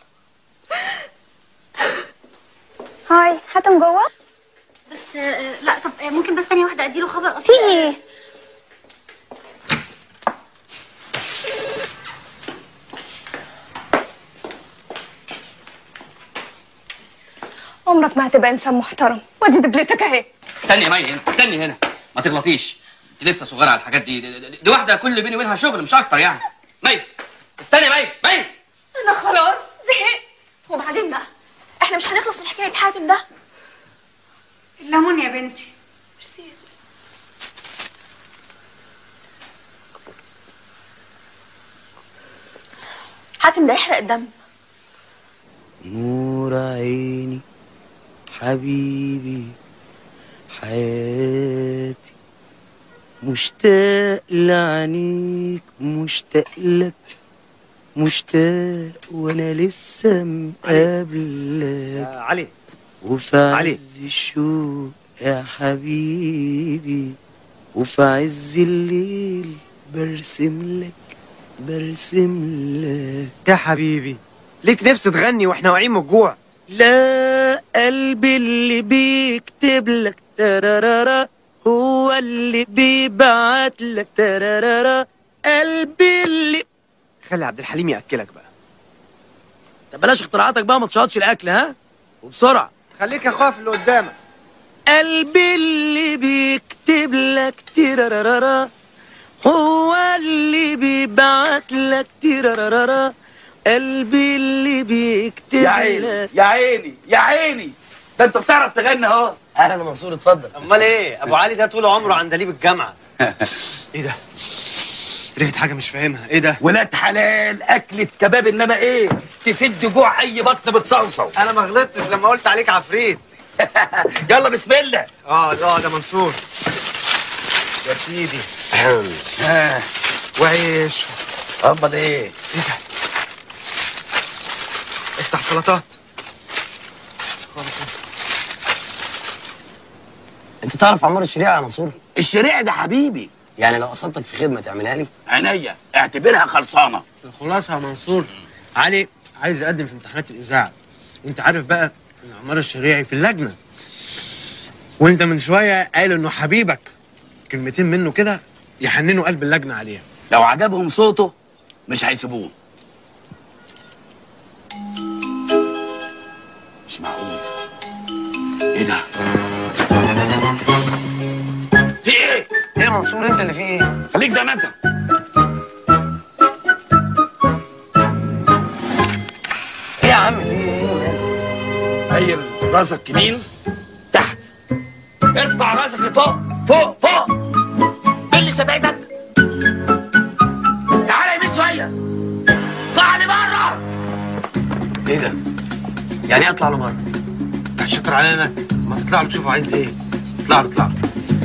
هاي حاتم جوه بس آه، لا طب آه، ممكن بس ثانية واحدة اديله خبر اصلا في ايه عمرك ما هتبقى انسان محترم وادي دبلتك اهي استني يا مي انت استني هنا ما تغلطيش انت لسه صغيره على الحاجات دي دي, دي, دي واحده كل بيني وبينها شغل مش اكتر يعني مي استني يا مي مي انا خلاص زهقت وبعدين بقى احنا مش هنخلص من حكايه حاتم ده الليمون يا بنتي ميرسي حاتم ده يحرق الدم نور عيني حبيبي حياتي مشتاق لعنيك مشتاق لك مشتاق وانا لسه مقابلك علي وفي علي. عز الشوق يا حبيبي وفي عز الليل برسم لك برسم لك يا حبيبي ليك نفس تغني واحنا واقعين من الجوع لا قلبي اللي بيكتب لك ترارارا هو اللي بيبعت لك ترارارا قلبي اللي خلي عبد الحليم ياكلك بقى طب بلاش اختراعاتك بقى ما تشاطش الاكل ها وبسرعه خليك يا اخويا في اللي قدامك قلبي اللي بيكتب لك ترارارا هو اللي بيبعت لك ترارارا قلبي اللي بيكتب يا عيني يا عيني يا عيني ده انت بتعرف تغني اهو اهلا يا منصور اتفضل امال ايه ابو علي ده طول عمره عندليب الجامعه ايه ده ريحه حاجه مش فاهمها ايه ده ولاد حلال اكلة كباب انما ايه تسد جوع اي بطن بتصوصو انا ما غلطتش لما قلت عليك عفريت يلا بسم الله اه اه ده منصور يا سيدي آه. وعيش امال ايه ايه ده افتح سلطات خالص انت تعرف عمار الشريعه يا منصور الشريع ده حبيبي يعني لو قصدتك في خدمه تعملها لي عينيا اعتبرها خلصانه الخلاصه يا منصور علي عايز يقدم في امتحانات الاذاعه وانت عارف بقى ان عمار الشريعي في اللجنه وانت من شويه قايل انه حبيبك كلمتين منه كده يحننوا قلب اللجنه عليها لو عجبهم صوته مش هيسيبوه مش معقول ايه ده في ايه ايه يا منصور انت اللي فيه ايه خليك زي ما انت ايه يا عم في ايه مالك؟ هيل راسك يمين تحت ارفع راسك لفوق فوق فوق بل شبابك تعالى يمين شويه طلع لي بره ايه ده يعني ايه اطلع له بره انت هتشطر علينا ما تطلع له تشوفه عايز ايه اطلع له اطلع له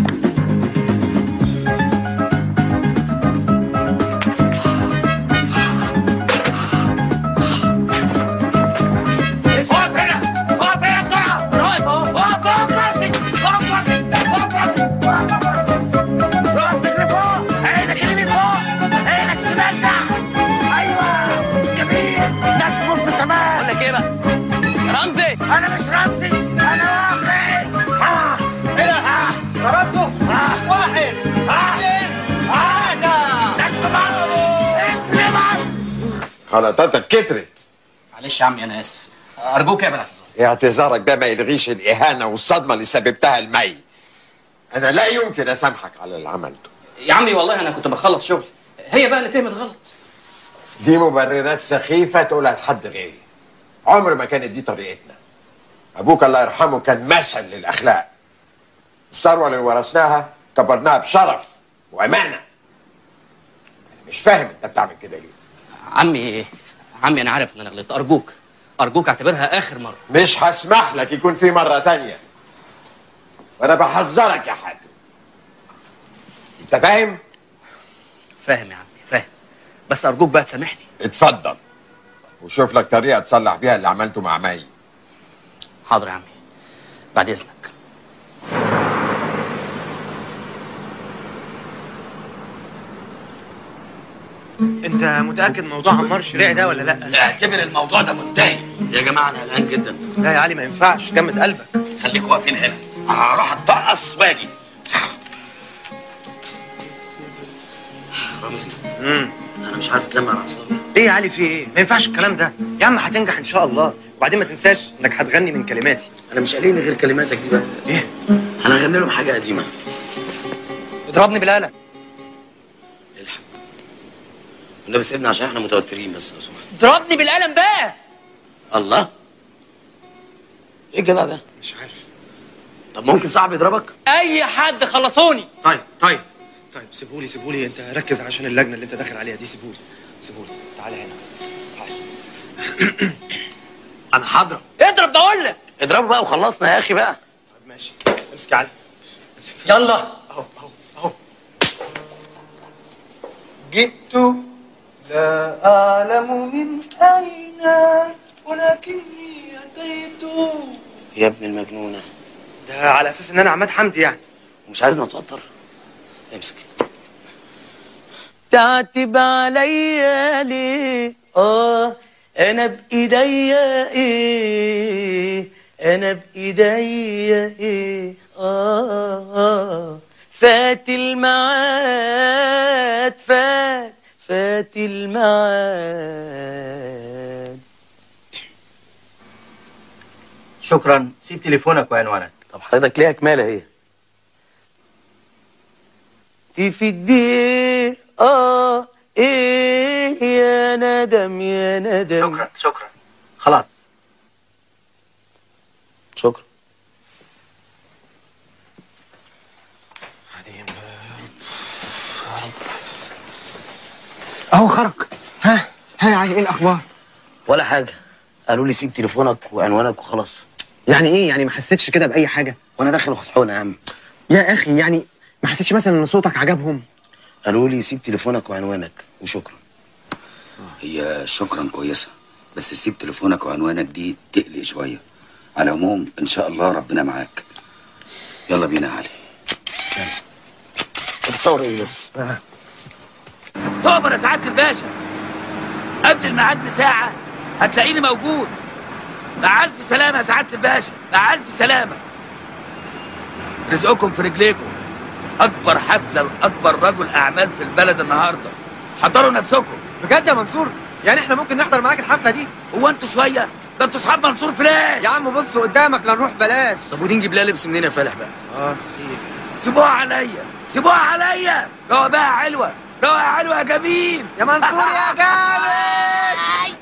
اقف هنا اقف هنا بسرعه اقف اقف اقف راسك اقف راسك اقف راسك راسك لفوق عينك اليمين فوق عينك الشمال تحت ايوه جميل نسم في السماء بقول لك ايه بقى رمزي انا مش رمزي انا واقعي آه. ايه ده ضربته آه. واحد آه. اثنين ثلاثه نسم مصر ابن مصر غلطاتك كترت معلش يا عمي انا اسف ارجوك يا بلاش اعتذارك ده ما يلغيش الإهانة والصدمة اللي سببتها المي أنا لا يمكن أسامحك على اللي عملته يا عمي والله انا كنت بخلص شغل هي بقى اللي فهمت غلط دي مبررات سخيفة تقولها لحد غيري عمر ما كانت دي طريقتنا أبوك الله يرحمه كان مثل للأخلاق الثروة اللي ورثناها كبرناها بشرف وأمانة أنا مش فاهم أنت بتعمل كده ليه عمي عمي انا عارف ان انا غلطت ارجوك ارجوك اعتبرها اخر مره مش هسمح لك يكون في مرة تانية وأنا بحذرك يا حاتم أنت فاهم؟ فاهم يا عمي فاهم بس ارجوك بقى تسامحني اتفضل وشوف لك طريقه تصلح بيها اللي عملته مع مي حاضر يا عمي بعد اذنك انت متاكد موضوع عمار الشريعي ده ولا لا اعتبر الموضوع ده منتهي يا جماعه انا قلقان جدا لا يا علي ما ينفعش جمد قلبك خليكوا واقفين هنا انا هروح اتطقص واجي رمزي امم انا مش عارف اتلم على اعصابي ايه يا علي في ايه ما ينفعش الكلام ده يا عم هتنجح ان شاء الله وبعدين ما تنساش انك هتغني من كلماتي انا مش قايلين غير كلماتك دي بقى ايه انا هغني لهم حاجه قديمه اضربني بالقلم والنبي سيبنا عشان احنا متوترين بس لو سمحت اضربني بالقلم بقى الله ايه الجدع ده مش عارف طب ممكن صاحبي يضربك اي حد خلصوني طيب طيب طيب سيبولي سيبولي انت ركز عشان اللجنه اللي انت داخل عليها دي سيبولي سيبولي تعالى هنا تعالى انا هضرب اضرب بقول لك اضربه بقى وخلصنا يا اخي بقى طيب ماشي امسك يا علي امسك يلا اهو اهو اهو جئت لا أعلم من أين ولكني أتيت يا ابن المجنونه ده على أساس إن أنا عماد حمدي يعني ومش عايزنا نتوتر امسك تعتب عليا ليه اه انا بايديا ايه انا بايديا ايه آه, اه فات الميعاد فات فات الميعاد شكرا سيب تليفونك وعنوانك طب حضرتك ليها كمالة اهي تفيد بيه اه ايه يا ندم يا ندم شكرا شكرا خلاص شكرا أهو خرج ها ها يا علي إيه الأخبار؟ ولا حاجة قالوا لي سيب تليفونك وعنوانك وخلاص يعني إيه يعني ما حسيتش كده بأي حاجة؟ وانا داخل اخد حقنة يا عم يا أخي يعني ما حسيتش مثلا إن صوتك عجبهم؟ قالوا لي سيب تليفونك وعنوانك وشكرا هي شكرا كويسة بس سيب تليفونك وعنوانك دي تقلق شوية على العموم إن شاء الله ربنا معاك يلا بينا يا علي بتصور ايه بس تؤمر يا سعاده الباشا قبل الميعاد بساعه هتلاقيني موجود مع الف سلامه يا سعاده الباشا مع الف سلامه رزقكم في رجليكم اكبر حفله لاكبر رجل اعمال في البلد النهارده حضروا نفسكم بجد يا منصور يعني احنا ممكن نحضر معاك الحفلة دي؟ هو انتوا شويه ده انتوا اصحاب منصور فلاش يا عم بص قدامك لا نروح بلاش طب ودي نجيب لها لبس منين يا فالح بقى اه صحيح سيبوها عليا سيبوها عليا روق بقى يا علوه روق يا علوه يا جميل يا منصور يا جامد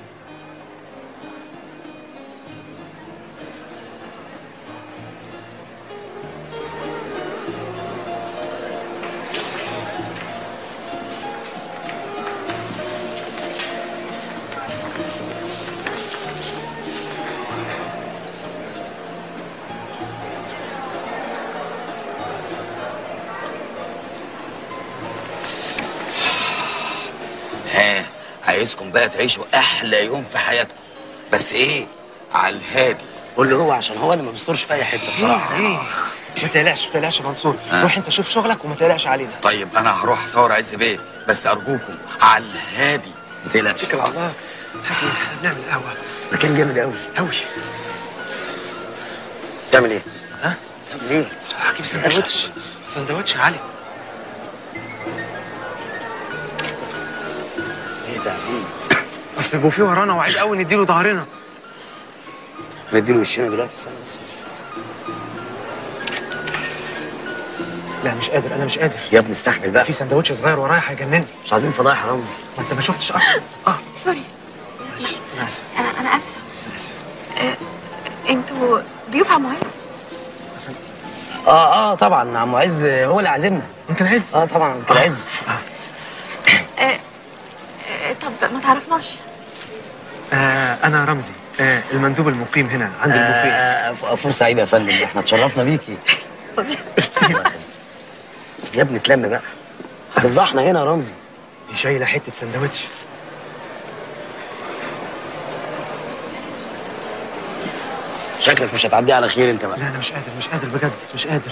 ها عايزكم بقى تعيشوا أحلى يوم في حياتكم بس إيه على الهادي قول له هو عشان هو اللي ما بيسترش في اي حته بصراحه ايه ما تقلقش ما تقلقش يا منصور آه. روح انت شوف شغلك وما تقلقش علينا طيب أنا هروح أصور عز بيه بس أرجوكم على الهادي ما تقلقش اتكل على الله هات ايه احنا بنعمل قهوه مكان جامد قوي قوي تعمل ايه؟ ها؟ تعمل ايه؟ هجيب سندوتش سندوتش يا علي ايه ده؟ اصل البوفيه ورانا وعيب قوي نديله ظهرنا نديله وشنا دلوقتي استنى بس لا مش قادر انا مش قادر يا ابني استحمل بقى في سندوتش صغير ورايا هيجنني مش عايزين فضايح يا رمزي ما انت ما شفتش اصلا اه سوري انا اسف انا انا اسفه آه، انتوا ضيوف عم معز اه اه طبعا عم عز هو اللي عازمنا يمكن عز اه طبعا يمكن عز آه، آه، طب ما تعرفناش آه انا رمزي آه المندوب المقيم هنا عند البوفيه آه آه، فرصه سعيده يا فندم احنا اتشرفنا بيكي يا ابني اتلم بقى هتفضحنا هنا يا رمزي دي شايله حته سندوتش شكلك مش هتعدي على خير انت بقى لا انا مش قادر مش قادر بجد مش قادر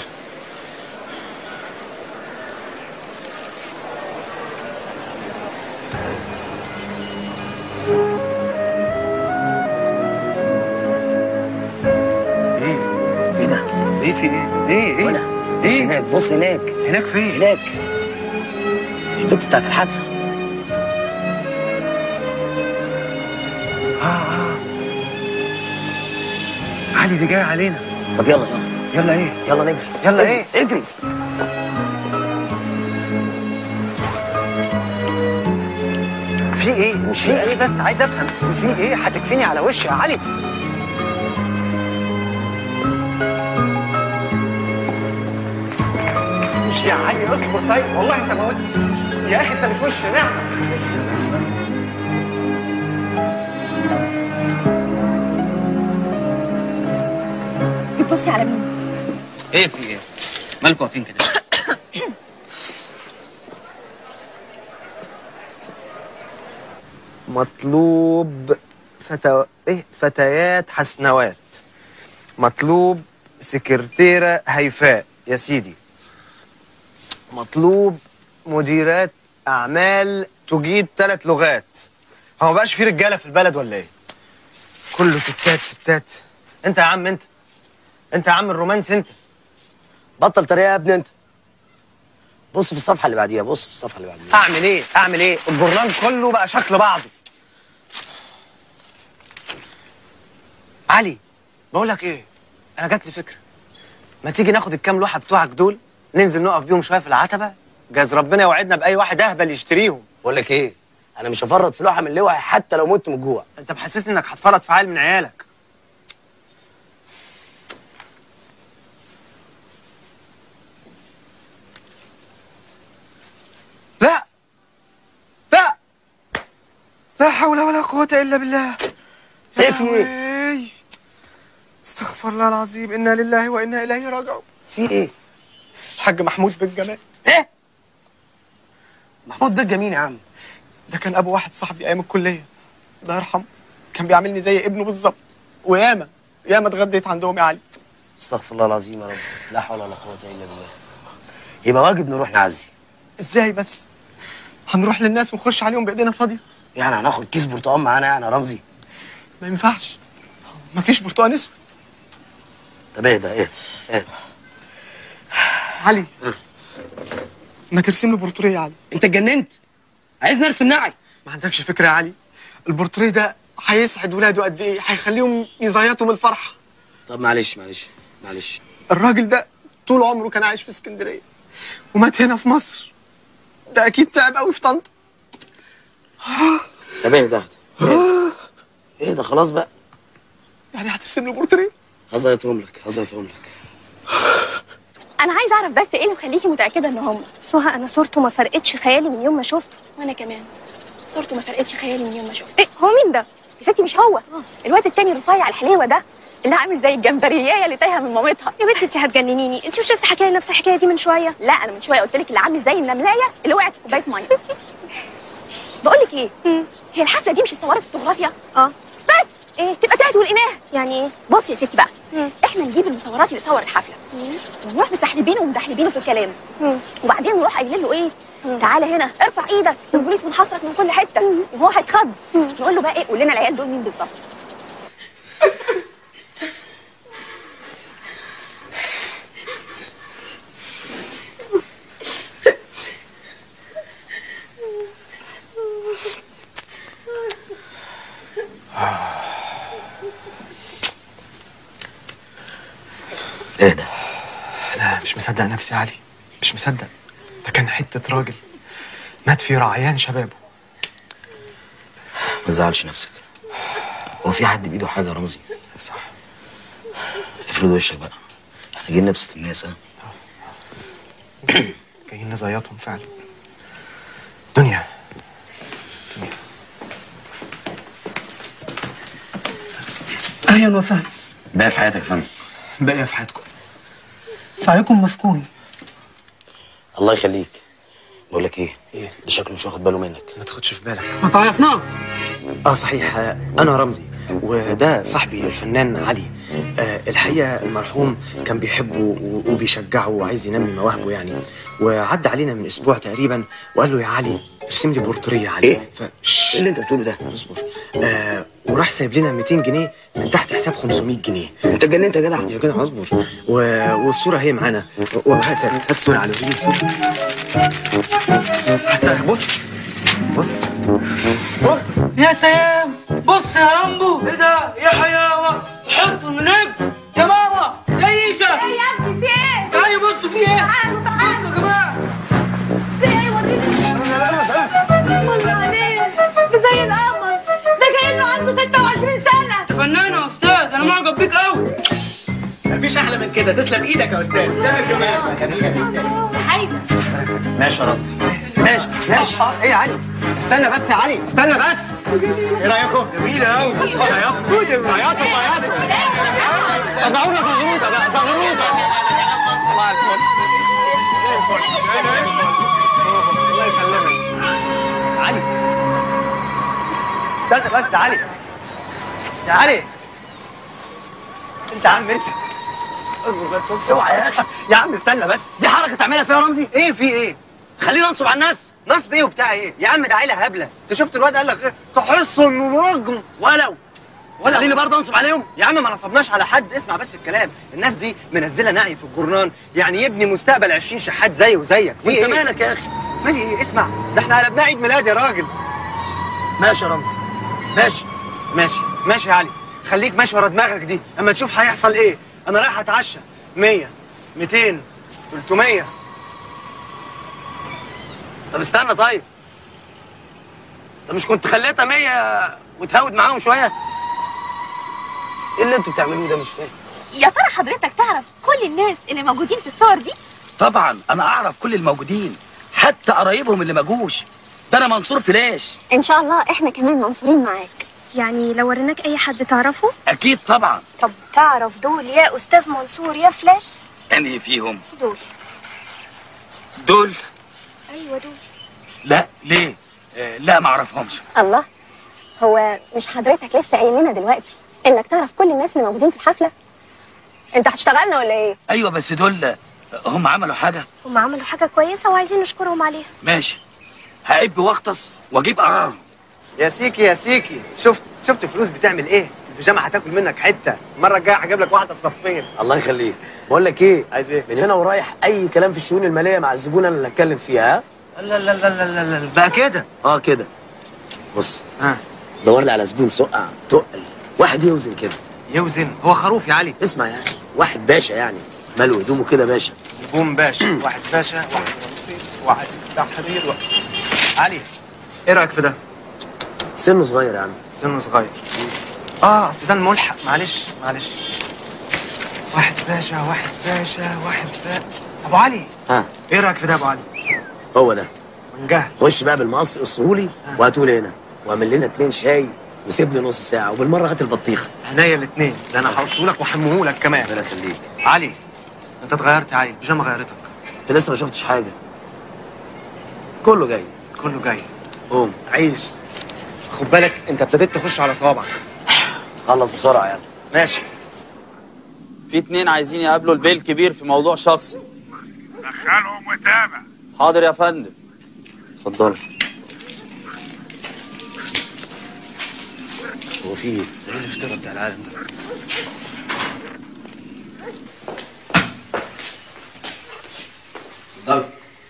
ايه ايه ده ايه في ايه ايه ايه بص هناك بص هناك هناك فين هناك البنت بتاعت الحادثه اه اه علي دي جايه علينا طب يلا يلا يلا ايه يلا نجري يلا اجري، ايه اجري في ايه مش في ايه بس عايز افهم في ايه هتكفيني على وشي يا علي مش يا علي اصبر طيب والله انت موت يا اخي انت مش وش نعمه مش وش بتبصي على مين؟ ايه في ايه؟ مالكوا واقفين كده؟ مطلوب فتو... ايه فتيات حسنوات مطلوب سكرتيرة هيفاء يا سيدي مطلوب مديرات أعمال تجيد ثلاث لغات هو مبقاش في رجالة في البلد ولا ايه؟ كله ستات ستات انت يا عم انت انت يا عم الرومانس انت بطل تريقه يا ابني انت بص في الصفحه اللي بعديها بص في الصفحه اللي بعديها اعمل ايه اعمل ايه الجورنال كله بقى شكل بعضه علي بقول لك ايه انا جات لي فكره ما تيجي ناخد الكام لوحه بتوعك دول ننزل نقف بيهم شويه في العتبه جاز ربنا يوعدنا باي واحد اهبل يشتريهم بقول لك ايه انا مش هفرط في لوحه من اللوح حتى لو مت من الجوع انت محسسني انك هتفرط في عيل من عيالك لا لا لا حول ولا قوة إلا بالله ايه في ايه؟ ايه؟ استغفر الله العظيم إنا لله وإنا إليه راجعون في ايه؟ الحاج محمود بن جمال ايه؟ محمود بيك جميل يا عم ده كان أبو واحد صاحبي أيام الكلية الله يرحمه كان بيعاملني زي ابنه بالظبط وياما ياما اتغديت عندهم يا علي استغفر الله العظيم يا رب لا حول ولا قوه الا بالله يبقى واجب نروح نعزي ازاي بس هنروح للناس ونخش عليهم بايدينا فاضيه يعني هناخد كيس برتقال معانا يعني يا رمزي ما ينفعش مفيش برتقال اسود طب اهدى اهدى اهدى علي ما ترسم له بورتريه يا علي انت اتجننت عايز نرسم نعي ما عندكش فكره يا علي البورتريه ده هيسعد ولاده قد ايه هيخليهم يزيطوا من الفرحه طب معلش معلش معلش الراجل ده طول عمره كان عايش في اسكندريه ومات هنا في مصر ده اكيد تعب قوي في طنطا طب اهدى اهدى اهدى خلاص بقى يعني هترسم له بورتريه هزيطهم لك هزيطهم لك انا عايزه اعرف بس ايه اللي مخليكي متاكده ان هم سهى انا صورته ما فرقتش خيالي من يوم ما شفته وانا كمان صورته ما فرقتش خيالي من يوم ما شفته ايه هو مين ده يا ستي مش هو الواد التاني رفيع الحليوه ده اللي عامل زي الجمبريايه اللي تايهه من مامتها يا بنتي انت هتجننيني انت مش لسه حكايه نفس الحكايه دي من شويه لا انا من شويه قلت لك اللي عامل زي النملايه اللي وقعت في كوبايه ميه بقول لك ايه هي الحفله دي مش اتصورت فوتوغرافيا اه بس ايه تبقى تاهت ولقيناها يعني ايه بصي يا ستي بقى احنا نجيب المصورات اللي صور الحفله ونروح مسحلبينه ومدحلبينه في الكلام وبعدين نروح قايلين له ايه تعالى هنا ارفع ايدك البوليس بنحاصرك من كل حته وهو هيتخض نقول له بقى ايه قول لنا العيال دول مين بالظبط اهدى لا مش مصدق نفسي يا علي مش مصدق ده كان حته راجل مات في رعيان شبابه ما تزعلش نفسك هو في حد بايده حاجه يا رمزي صح افرض وشك بقى احنا جايين نبسط الناس ها جايين نزيطهم فعلا دنيا اهلا وسهلا باقي في حياتك يا فندم باقي في حياتكم سعيكم مسكون الله يخليك بقول لك ايه ايه ده شكله مش واخد باله منك ما تاخدش في بالك ما تعرفناش اه صحيح آه، انا رمزي وده صاحبي الفنان علي آه الحقيقه المرحوم كان بيحبه و- وبيشجعه وعايز ينمي مواهبه يعني وعدى علينا من اسبوع تقريبا وقال له يا علي ارسم لي بورتريه علي إيه؟ ف... ايه اللي انت بتقوله ده اصبر آه وراح سايب لنا 200 جنيه من تحت حساب 500 جنيه انت اتجننت يا جدع يا جدع اصبر و... والصوره هي معانا و- وهات هات الصوره على وريني الصوره هات- بص بص يا سلام بص يا رامبو ايه ده يا حياوه حصل من نجم يا ماما يا ايشا ايه يا ابني في ايه؟ تعالوا بصوا في ايه تعالوا تعالوا بصوا يا جماعه في ايه وريني بسم الله عليك ده زي القمر ده كأنه عنده 26 سنة فنان يا استاذ انا معجب بيك قوي مفيش احلى من كده تسلم ايدك يا استاذ حاجة ماشي يا رمزي ماشي ماشي اه ايه يا علي استنى بس يا علي استنى بس ايه رايكم؟ جميلة قوي زياطة زياطة زياطة صدعونا زغروطة بقى زغروطة صباح الفل زي الفل زي الفل. الله يسلمك علي استنى بس يا علي يا علي انت يا عم انت اصبر بس اصبر. اوعى يا اخي يا عم استنى بس دي حركه تعملها فيها رمزي ايه في ايه خلينا ننصب على الناس نصب ايه وبتاع ايه يا عم ده عيله هبله انت شفت الواد قال لك ايه تحس انه نجم ولو ولا خليني برضه انصب عليهم يا عم ما نصبناش على حد اسمع بس الكلام الناس دي منزله نعي في الجورنان يعني يبني مستقبل 20 شحات زيه وزيك وانت إيه؟ مالك يا اخي مالي ايه اسمع ده احنا قلبناه عيد ميلاد يا راجل ماشي يا رمزي ماشي ماشي ماشي يا علي خليك ماشي ورا دماغك دي اما تشوف هيحصل ايه انا رايح اتعشى 100 200 300 طب استنى طيب طب مش كنت خليتها 100 وتهود معاهم شويه ايه اللي انتوا بتعملوه ده مش فاهم يا ترى حضرتك تعرف كل الناس اللي موجودين في الصور دي طبعا انا اعرف كل الموجودين حتى قرايبهم اللي ما جوش ده انا منصور فلاش ان شاء الله احنا كمان منصورين معاك يعني لو وريناك اي حد تعرفه اكيد طبعا طب تعرف دول يا استاذ منصور يا فلاش انهي فيهم دول دول ايوه دول لا ليه آه لا ما اعرفهمش الله هو مش حضرتك لسه قايل لنا دلوقتي انك تعرف كل الناس اللي موجودين في الحفله انت هتشتغلنا ولا ايه ايوه بس دول آه، هم عملوا حاجه هم عملوا حاجه كويسه وعايزين نشكرهم عليها ماشي هعب واغطس واجيب قرارهم يا سيكي يا سيكي شفت شفت الفلوس بتعمل ايه البيجامه هتاكل منك حته المره الجايه هجيب لك واحده بصفين الله يخليك بقول لك ايه عايز ايه من هنا ورايح اي كلام في الشؤون الماليه مع الزبون انا اللي هتكلم فيها ها لا لا لا لا لا لا بقى كده اه كده بص ها دور لي على زبون سقع تقل واحد يوزن كده يوزن هو خروف يا علي اسمع يا اخي واحد باشا يعني ماله هدومه كده باشا زبون باشا واحد باشا واحد رمسيس واحد تحرير واحد علي ايه رايك في ده سنه صغير يا عم سنه صغير اه اصل ده الملحق معلش معلش واحد باشا واحد باشا واحد باشا ابو علي ها ايه رايك في ده يا ابو علي هو ده منجاه خش بقى بالمقص الصهولي وهاتوا لي هنا واعمل لنا اتنين شاي وسيبني نص ساعه وبالمره هات البطيخه عينيا الاثنين ده انا هوصله لك وحمه لك كمان ربنا يخليك علي انت اتغيرت يا علي البيجامه غيرتك انت لسه ما شفتش حاجه كله جاي كله جاي قوم عيش خد بالك انت ابتديت تخش على صوابعك خلص بسرعه يعني ماشي في اتنين عايزين يقابلوا البيه الكبير في موضوع شخصي دخلهم وتابع حاضر يا فندم اتفضل هو في ايه؟ ايه الافتراء بتاع العالم ده اتفضل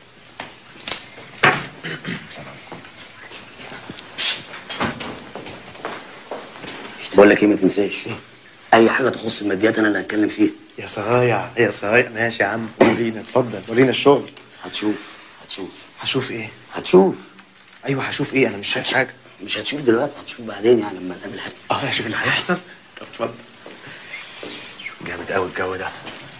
بقول لك ايه ما تنساش اي حاجه تخص الماديات انا اللي هتكلم فيها يا صايع يا صايع ماشي يا عم ورينا اتفضل ورينا الشغل هتشوف هتشوف هشوف ايه هتشوف ايوه هشوف ايه انا مش شايف حاجه مش هتشوف دلوقتي هتشوف بعدين يعني لما نقابل حد اه هشوف اللي هيحصل طب اتفضل جامد قوي الجو ده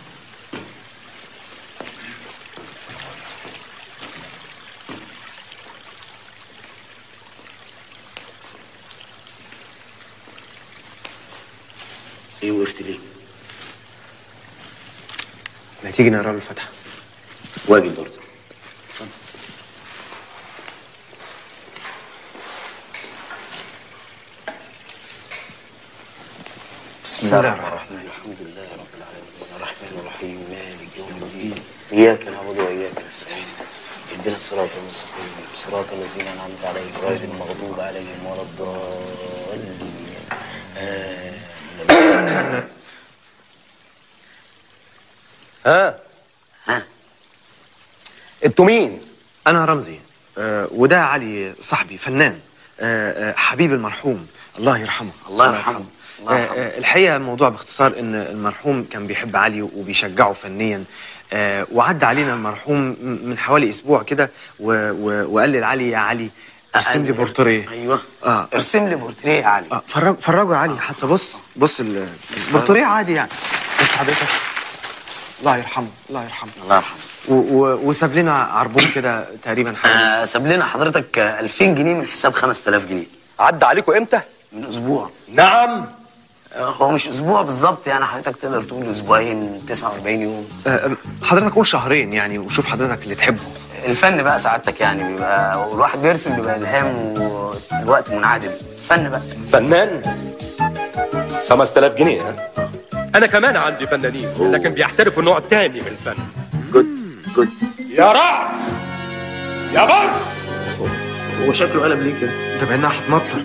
ايه وقفت ليه؟ ما تيجي نقرا له الفاتحه واجب برضه بسم الله الرحمن الرحيم الحمد لله رب العالمين الرحمن الرحيم مالك يوم الدين إياك نعبد وإياك نستعين اهدنا الصراط المستقيم صراط الذين أنعمت عليهم غير المغضوب عليهم ولا الضالين آمين ها ها انتوا مين؟ انا رمزي آه وده علي صاحبي فنان آه آه حبيب المرحوم الله يرحمه الله يرحمه. الله آه يرحمه. آه الحقيقه الموضوع باختصار ان المرحوم كان بيحب علي وبيشجعه فنيا آه وعدى علينا المرحوم م- من حوالي اسبوع كده و- و- وقال لي لعلي يا علي ارسم لي بورتريه ايوه اه ارسم لي بورتريه يا علي اه فرج فرجوا يا علي حتى بص بص ال- البورتريه عادي يعني بس حضرتك الله يرحمه الله يرحمه الله يرحمه و- و- وساب لنا عربون كده تقريبا حوالي آه ساب لنا حضرتك آه، 2000 جنيه من حساب 5000 جنيه عدى عليكم امتى؟ من اسبوع نعم هو مش اسبوع بالظبط يعني حضرتك تقدر تقول اسبوعين 49 يوم آه، حضرتك قول شهرين يعني وشوف حضرتك اللي تحبه الفن بقى سعادتك يعني بيبقى والواحد بيرسم بيبقى الهام والوقت منعدم فن بقى فنان 5000 جنيه ها؟ انا كمان عندي فنانين لكن بيحترفوا نوع تاني من الفن جود جود يا رعد يا بر هو شكله قلب ليه كده ده بانها هتمطر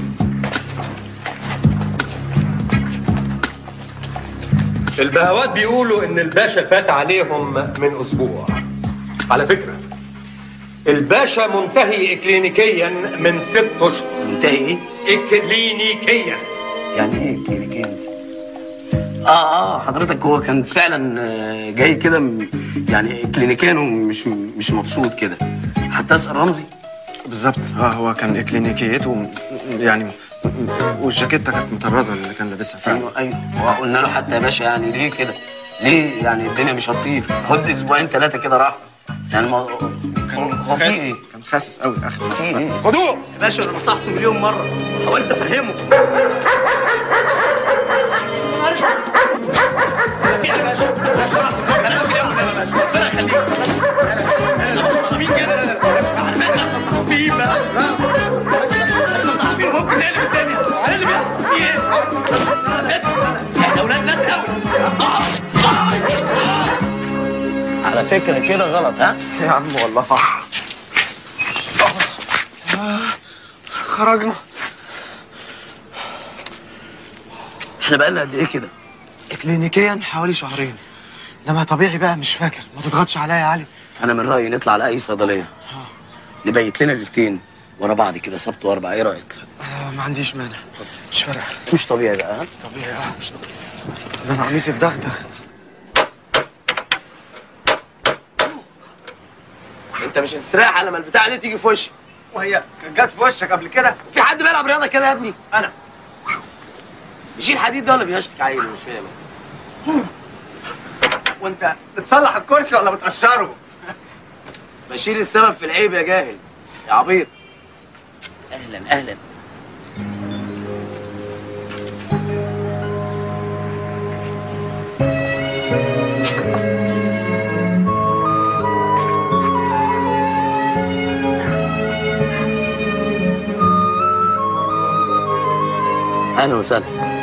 البهوات بيقولوا ان الباشا فات عليهم من اسبوع على فكره الباشا منتهي اكلينيكيا من ست اشهر منتهي ايه؟ اكلينيكيا يعني ايه كلينيكيا؟ اه اه حضرتك هو كان فعلا آه، جاي كده م- يعني كلينيكيا ومش مش مبسوط كده حتى اسال رمزي بالظبط اه هو كان اكلينيكيته م- يعني م- والجاكيته كانت مطرزه اللي كان لابسها فعلا ايوه ايوه وقلنا له حتى يا باشا يعني ليه كده؟ ليه يعني الدنيا مش هتطير؟ خد اسبوعين ثلاثه كده راحه يعني الموضوع هو في ايه؟ كان خاسس قوي اخي في ايه؟ خدوه يا باشا انا نصحته مليون مره حاولت افهمه على فكره كده غلط ها؟ يا عم والله صح خرجنا احنا بقالنا قد ايه كده؟ كلينيكيا حوالي شهرين انما طبيعي بقى مش فاكر ما تضغطش عليا يا علي انا من رايي نطلع على اي صيدليه نبيت لنا ليلتين ورا بعض كده سبت واربع ايه رايك؟ انا ما عنديش مانع مش فارقه مش طبيعي بقى ها؟ طبيعي اه مش طبيعي ده انا قميصي اتدغدغ انت مش هتستريح على ما البتاعه دي تيجي في وشك وهي كانت جت في وشك قبل كده في حد بيلعب رياضه كده يا ابني؟ انا بيشيل حديد ده ولا بيشتك عيل مش فاهم وانت بتصلح الكرسي ولا بتقشره؟ بشيل السبب في العيب يا جاهل يا عبيط اهلا اهلا اهلا وسهلا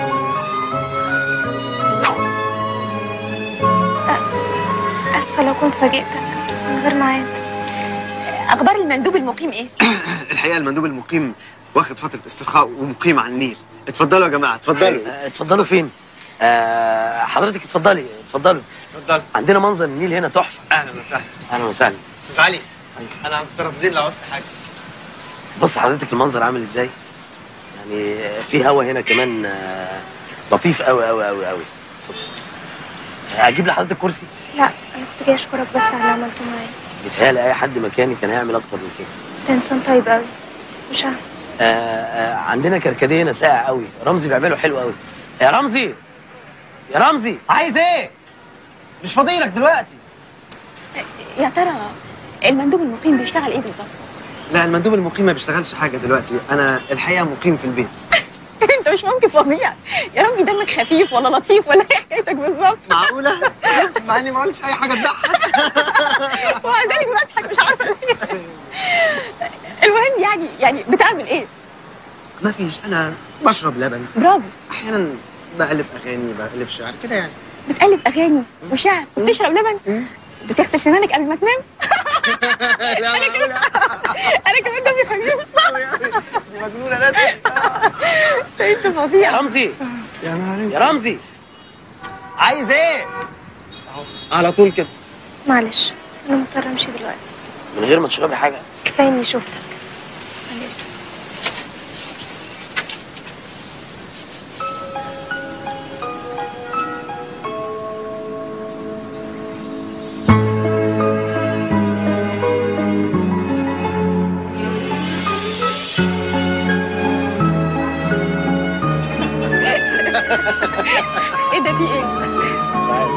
اسفه لو كنت فاجئتك من غير ميعاد اخبار المندوب المقيم ايه الحقيقه المندوب المقيم واخد فتره استرخاء ومقيم على النيل اتفضلوا يا جماعه اتفضلوا آه، اتفضلوا فين؟ آه حضرتك اتفضلي اتفضلوا اتفضلوا عندنا منظر النيل هنا تحفه اهلا وسهلا اهلا وسهلا استاذ علي انا عند الترابيزين لو عاوزت حاجه بص حضرتك المنظر عامل ازاي؟ يعني في هوا هنا كمان آه، لطيف قوي قوي قوي قوي اجيب لحضرتك كرسي لا انا كنت جاي اشكرك بس على اللي عملته معايا بيتهيألي اي حد مكاني كان هيعمل اكتر من كده انت انسان طيب قوي مش عارف آه آه عندنا كركديه هنا ساقع قوي رمزي بيعمله حلو قوي يا رمزي يا رمزي عايز ايه؟ مش فاضيلك دلوقتي يا ترى المندوب المقيم بيشتغل ايه بالظبط لا المندوب المقيم ما بيشتغلش حاجه دلوقتي انا الحقيقه مقيم في البيت انت مش ممكن فظيع يا ربي دمك خفيف ولا لطيف ولا ايه حكايتك بالظبط معقوله مع اني ما قلتش اي حاجه تضحك ومع ذلك بضحك مش عارفه ليه المهم يعني يعني بتعمل ايه ما فيش انا بشرب لبن برافو احيانا بألف اغاني بألف شعر كده يعني بتقلب اغاني وشعر وبتشرب لبن بتغسل سنانك قبل ما تنام انا كمان انا كمان دمي خفيف دي مجنونه لازم انت فظيع يا رمزي يا نهار يا رمزي عايز ايه؟ أهو، على طول كده معلش انا مضطره امشي دلوقتي من غير ما تشربي حاجه كفايه اني شفتك عن اذنك ايه ده في ايه؟ مش عارف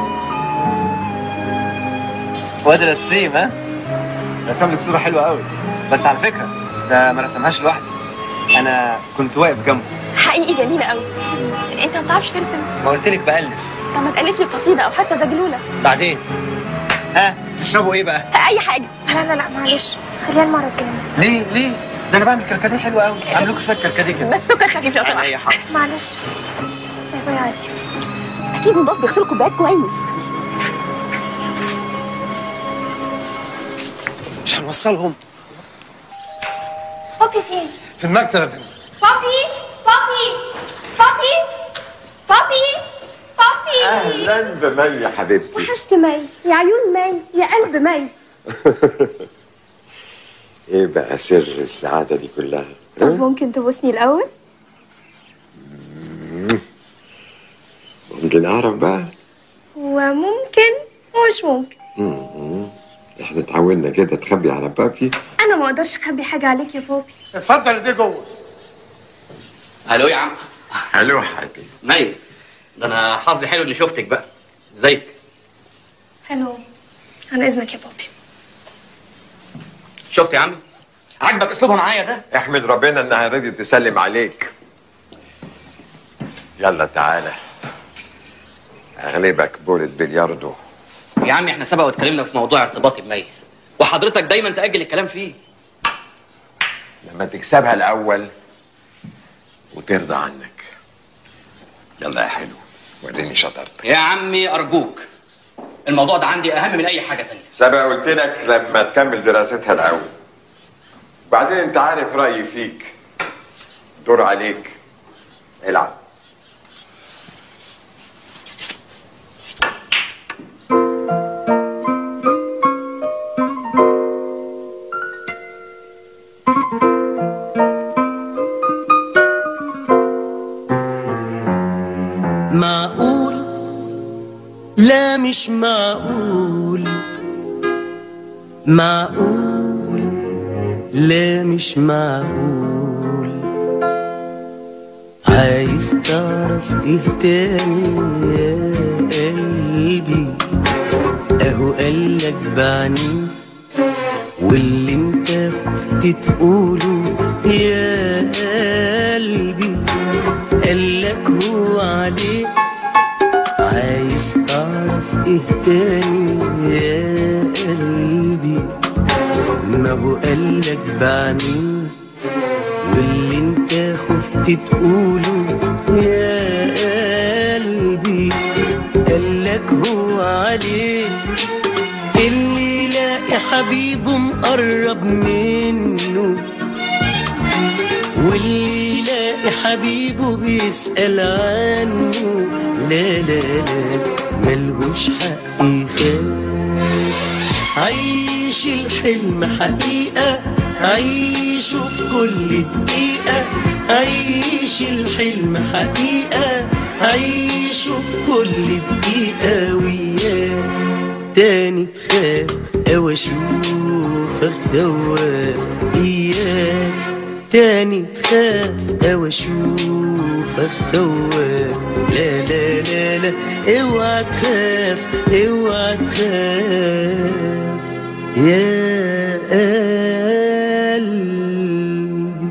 واد رسيم ها رسم لك صوره حلوه قوي بس على فكره ده ما رسمهاش لوحده انا كنت واقف جنبه حقيقي جميله قوي انت ما بتعرفش ترسم ما قلت لك بألف طب ما تالف لي قصيده او حتى زجلوله بعدين ها تشربوا ايه بقى اي حاجه لا لا لا معلش خليها المره الجايه ليه ليه ده انا بعمل كركديه حلوه قوي اعمل لكم شويه كركديه كده بس سكر خفيف لو سمحت عينيا حاضر معلش باي باي عادي اكيد مضاف بيغسلوا كوبايات كويس مش هنوصلهم بابي فين؟ في المكتب يا فندم بابي بابي بابي بابي بابي اهلا بمي يا حبيبتي وحشت مي يا عيون مي يا قلب مي ايه بقى سر السعاده دي كلها طب ممكن تبوسني الاول مم. ممكن اعرف بقى وممكن ومش ممكن مم. احنا اتعودنا كده تخبي على بابي انا ما اقدرش اخبي حاجه عليك يا بابي اتفضل دي جوه الو يا عم الو حبيبي مي ده انا حظي حلو اني شفتك بقى ازيك الو عن اذنك يا بابي شفت يا عمي عاجبك اسلوبها معايا ده احمد ربنا انها رضيت تسلم عليك يلا تعالى اغلبك بولة بلياردو يا عمي احنا سبق واتكلمنا في موضوع ارتباطي بمي وحضرتك دايما تاجل الكلام فيه لما تكسبها الاول وترضى عنك يلا يا حلو وريني شطارتك يا عمي ارجوك الموضوع ده عندي اهم من اي حاجه تانية سبق قلت لك لما تكمل دراستها الاول بعدين انت عارف رايي فيك دور عليك العب معقول لا مش معقول معقول لا مش معقول عايز تعرف ايه تاني يا قلبي اهو قالك بعني واللي انت خفت تقوله يا قلبي قالك هو عليك عايز تعرف ايه تاني يا قلبي ما هو قالك بعني واللي انت خفت تقوله يا قلبي قالك هو عليك اللي يلاقي حبيبه مقرب منه واللي يلاقي حبيبه بيسأل عنه لا لا لا ملهوش حق يخاف عيش الحلم حقيقة عيشه في كل دقيقة عيش الحلم حقيقة عيشه في كل دقيقة وياه تاني تخاف أو أشوفك خواف إياك تاني تخاف أو أشوفك خواف لا لا لا لا اوعى تخاف اوعى تخاف يا قلبي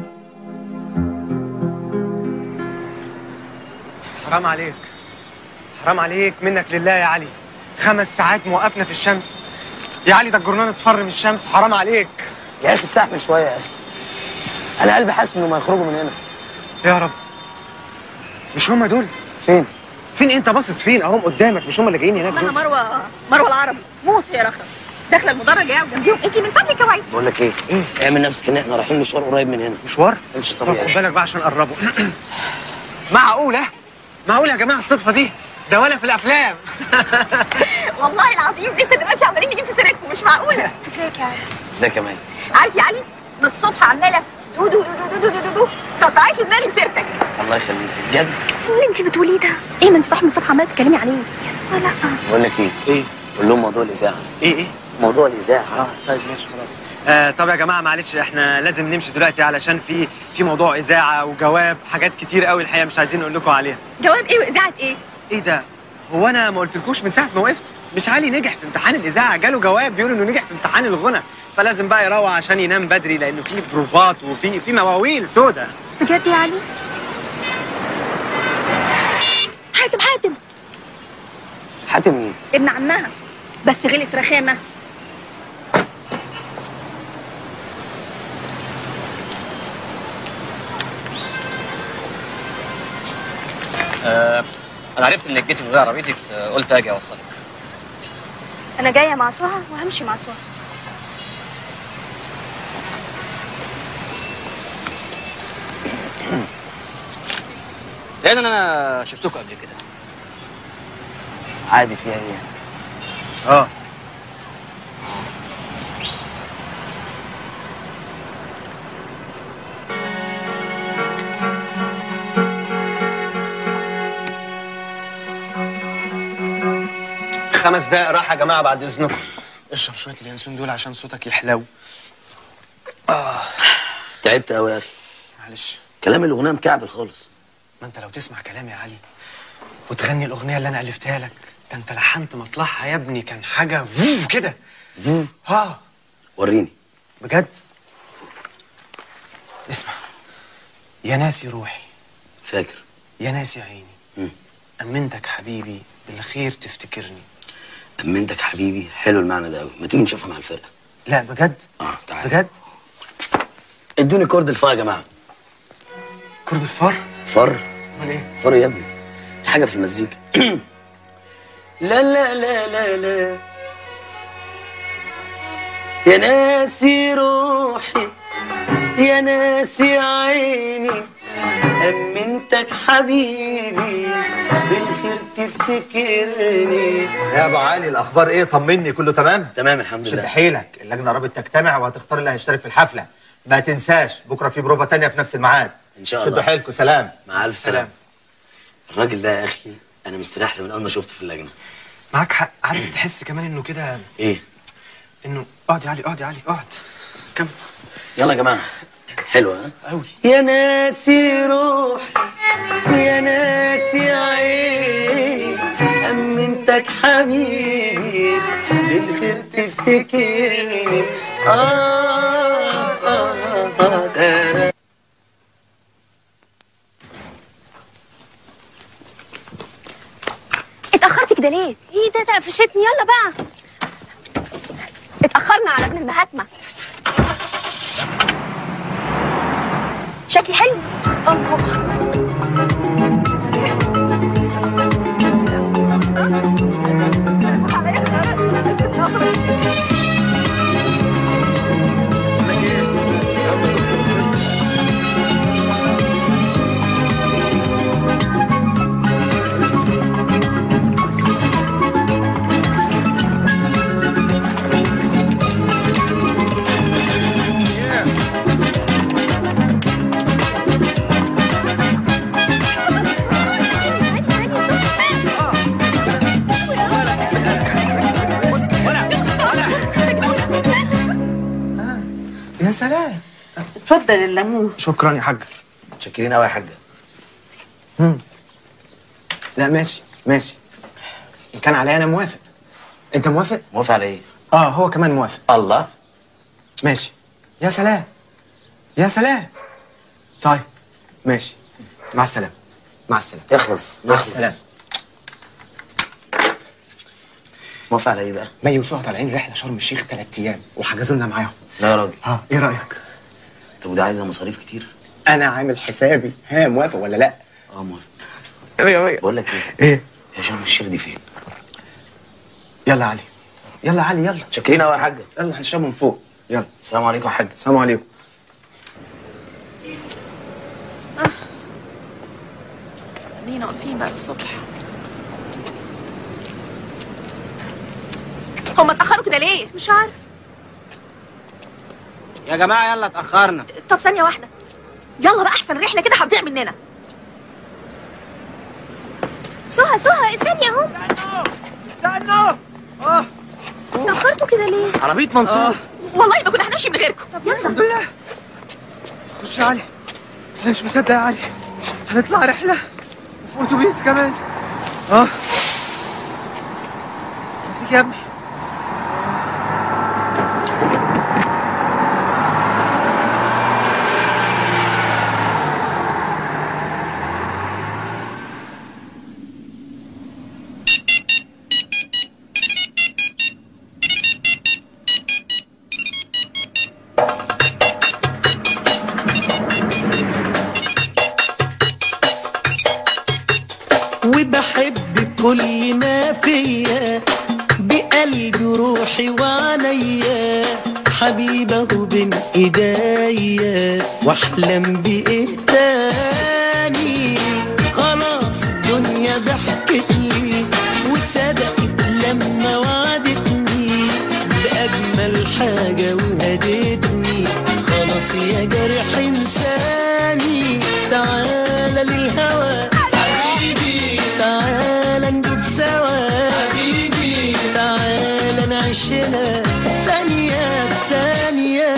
حرام عليك حرام عليك منك لله يا علي خمس ساعات موقفنا في الشمس يا علي ده الجرنان اصفر من الشمس حرام عليك يا اخي استحمل شويه يا اخي انا قلبي حاسس انهم هيخرجوا من هنا يا رب مش هما دول فين فين انت باصص فين اهم قدامك مش هم اللي جايين هناك اسمها دول مروه مروه العربي موسى يا رخص داخله المدرج قاعد جنبيهم انت من فضلك يا وعي بقول لك ايه اعمل نفسك ان احنا رايحين مشوار قريب من هنا مشوار امشي طب طبيعي خد بالك بقى عشان نقربه معقوله معقوله يا جماعه الصدفه دي ده ولا في الافلام والله العظيم لسه دلوقتي عمالين نجيب في سيرتكم مش معقوله ازيك يا علي ازيك يا مي عارف يا علي من الصبح عماله دو دو دو دو دو دو دو دو صدعت لي دماغي بسيرتك الله يخليك بجد اللي انت بتقوليه ده ايه من صاحب من الصبح عماله تتكلمي عليه يا سبحان لا بقول لك ايه ايه قول لهم موضوع الاذاعه ايه ايه موضوع الاذاعه اه طيب ماشي خلاص آه طب يا جماعه معلش احنا لازم نمشي دلوقتي علشان في في موضوع اذاعه وجواب حاجات كتير قوي الحقيقه مش عايزين نقول لكم عليها جواب ايه واذاعه ايه ايه ده هو انا ما قلتلكوش من ساعه ما وقفت مش علي نجح في امتحان الاذاعه جاله جواب بيقول انه نجح في امتحان الغنى فلازم بقى يروح عشان ينام بدري لانه في بروفات وفي في مواويل سودا بجد يا علي حاتم حاتم حاتم مين ابن عمها بس غلس رخامه آه انا عرفت انك جيتي من غير عربيتك آه قلت اجي اوصلك انا جايه مع سهى وهمشي مع سهى لان انا شفتكم قبل كده عادي فيها ايه اه خمس دقايق راحة يا جماعة بعد إذنكم اشرب شوية اليانسون دول عشان صوتك يحلو آه تعبت قوي يا اخي معلش كلام الاغنيه مكعبل خالص ما أنت لو تسمع كلامي يا علي وتغني الأغنية اللي أنا ألفتها لك ده أنت لحنت مطلعها يا ابني كان حاجة فوف كده ها وريني بجد اسمع يا ناسي روحي فاكر يا ناسي عيني مم. أمنتك حبيبي بالخير تفتكرني امنتك حبيبي حلو المعنى ده قوي ما تيجي نشوفها مع الفرقه لا بجد اه تعالى بجد ادوني كورد الفا يا جماعه كورد الفار فر امال ايه فر يا ابني دي حاجه في المزيكا لا لا لا لا لا يا ناسي روحي يا ناسي عيني أمنتك حبيبي بالخير تفتكرني يا ابو علي الاخبار ايه طمني كله تمام تمام الحمد شد لله حيلك اللجنه قربت تجتمع وهتختار اللي هيشترك في الحفله ما تنساش بكره في بروفه تانية في نفس الميعاد ان شاء شدوا الله حيلكم سلام مع الف سلامه الراجل ده يا اخي انا مستريح له من اول ما شفته في اللجنه معاك حق عارف تحس كمان انه كده ايه انه اقعد يا علي اقعد يا علي اقعد كمل يلا يا جماعه حلوه ها قوي يا ناسي روحي يا ناسي عيني أمنتك حبيبي بالخير تفتكرني آه آه آه آه اتاخرتي كده ليه ايه ده ده قفشتني يلا بقى اتاخرنا على ابن المهاتما شكلي حلو اه طبعا يا سلام اتفضل الليمون شكرا يا حاج متشكرين قوي يا حاجه مم. لا ماشي ماشي ان كان عليا انا موافق انت موافق موافق على ايه اه هو كمان موافق الله ماشي يا سلام يا سلام طيب ماشي مع السلامه مع السلامه اخلص مع اخلص. السلامه موافق على ايه بقى مي وسهى طالعين رحله شرم الشيخ ثلاث ايام وحجزوا لنا معاهم لا يا راجل ها ايه رايك طب وده عايزه مصاريف كتير انا عامل حسابي ها موافق ولا لا اه موافق بقول لك ايه ايه يا شرم الشيخ دي فين يلا يا علي يلا يا علي يلا شاكرين قوي يا حاجه يلا هنشرب من فوق يلا السلام عليكم يا حاج السلام عليكم خلينا واقفين بقى الصبح هم اتأخروا كده ليه؟ مش عارف يا جماعه يلا اتاخرنا طب ثانية واحدة يلا بقى أحسن الرحلة كده هتضيع مننا سهى سهى استني اهو استنوا اه اتأخرتوا كده ليه؟ عربيه منصور والله ما كنا هنمشي من غيركم طب يلا الحمد لله خش يا علي انا مش مصدق يا علي هنطلع رحله وفي اتوبيس كمان اه امسك يا ابني وبحب كل ما فيا بقلبي وروحي وعينيا حبيبه بين ايديا واحلم بايه تاني خلاص الدنيا ضحكت لي وصدقت لما وعدتني باجمل حاجه وهدتني خلاص يا جرح انساني تعالى للهوى حبيبي تعالى ندوب سوا حبيبي تعالى نعيشنا ثانية بثانية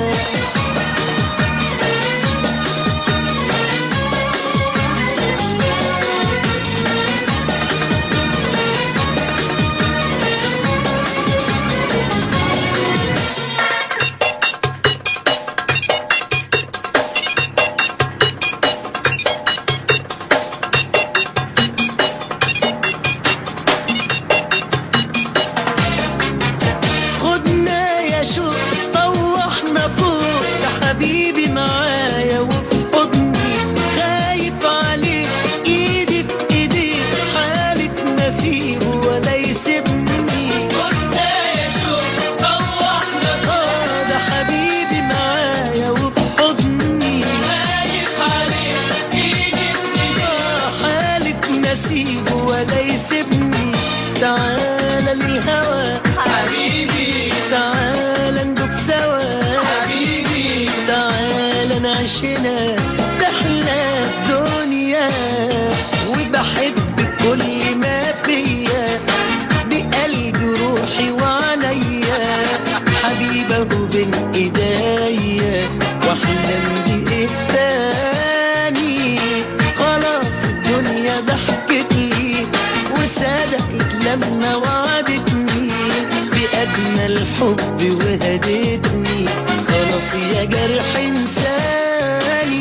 خدنا يا شوق طوحنا فوق ده حبيبي معايا وفي حضني خايف عليه ايدي في ايدي حالف نسيبه ولا يسيبني خدنا يا شوق طوحنا فوق ده حبيبي معايا وفي حضني خايف عليه ايدي في ايدي حالف نسيبه ولا يسيبني تعالى للهوى حبيبي تعالى ندوب سوا حبيبي تعالى نعيشنا تحلى الدنيا وبحب كل ما فيا بقلبي وروحي وعينيا حبيبه بين ايديا واحلم بايه تاني خلاص الدنيا ضحكت لي وصدقت لما وعدتني بأجمل حب وهدتني خلاص يا جرح انساني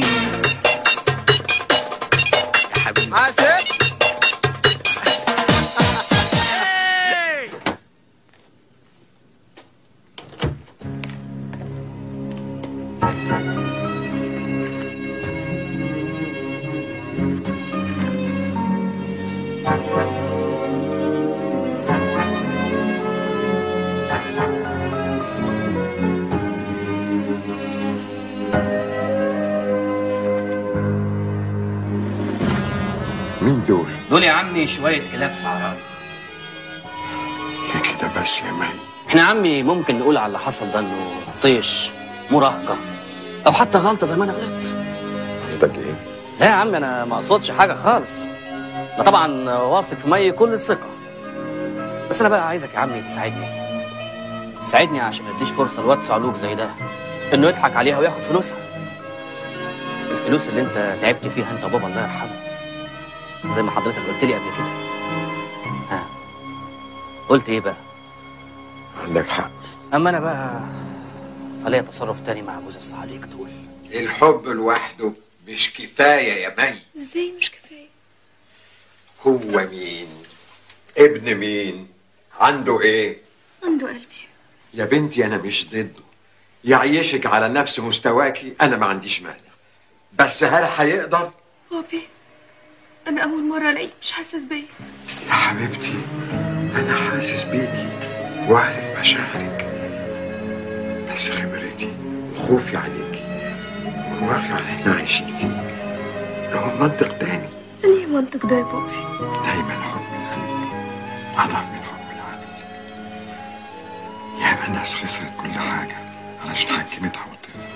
حاسب مين دول؟ دول يا عمي شوية كلاب سعران ليه كده بس يا مي؟ احنا يا عمي ممكن نقول على اللي حصل ده انه طيش مراهقة او حتى غلطة زي ما انا غلطت قصدك ايه؟ لا يا عمي انا ما اقصدش حاجة خالص انا طبعا واثق في مي كل الثقة بس انا بقى عايزك يا عمي تساعدني تساعدني عشان ما اديش فرصة لواد صعلوك زي ده انه يضحك عليها وياخد فلوسها الفلوس اللي انت تعبت فيها انت وبابا الله يرحمه زي ما حضرتك قلت لي قبل كده ها قلت ايه بقى عندك حق اما انا بقى فليا تصرف تاني مع جوز الصعاليك دول الحب لوحده مش كفاية يا مي ازاي مش كفايه هو مين؟ ابن مين؟ عنده ايه؟ عنده قلبي يا بنتي انا مش ضده يعيشك على نفس مستواكي انا ما عنديش مانع بس هل هيقدر؟ بابي انا اول مره الاقيك مش حاسس بيا يا حبيبتي أنا حاسس بيكي وعارف مشاعرك بس خبرتي وخوفي عليكي والواقع اللي احنا عايشين فيه هو منطق تاني ليه منطق ده يا بابي دايما حكم الخير أضعف من حكم العدل ياما ناس خسرت كل حاجة علشان حكمت عواطفها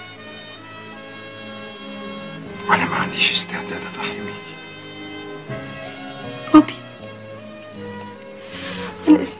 وأنا ما عنديش استعداد أضحي بيكي بابي على اسمك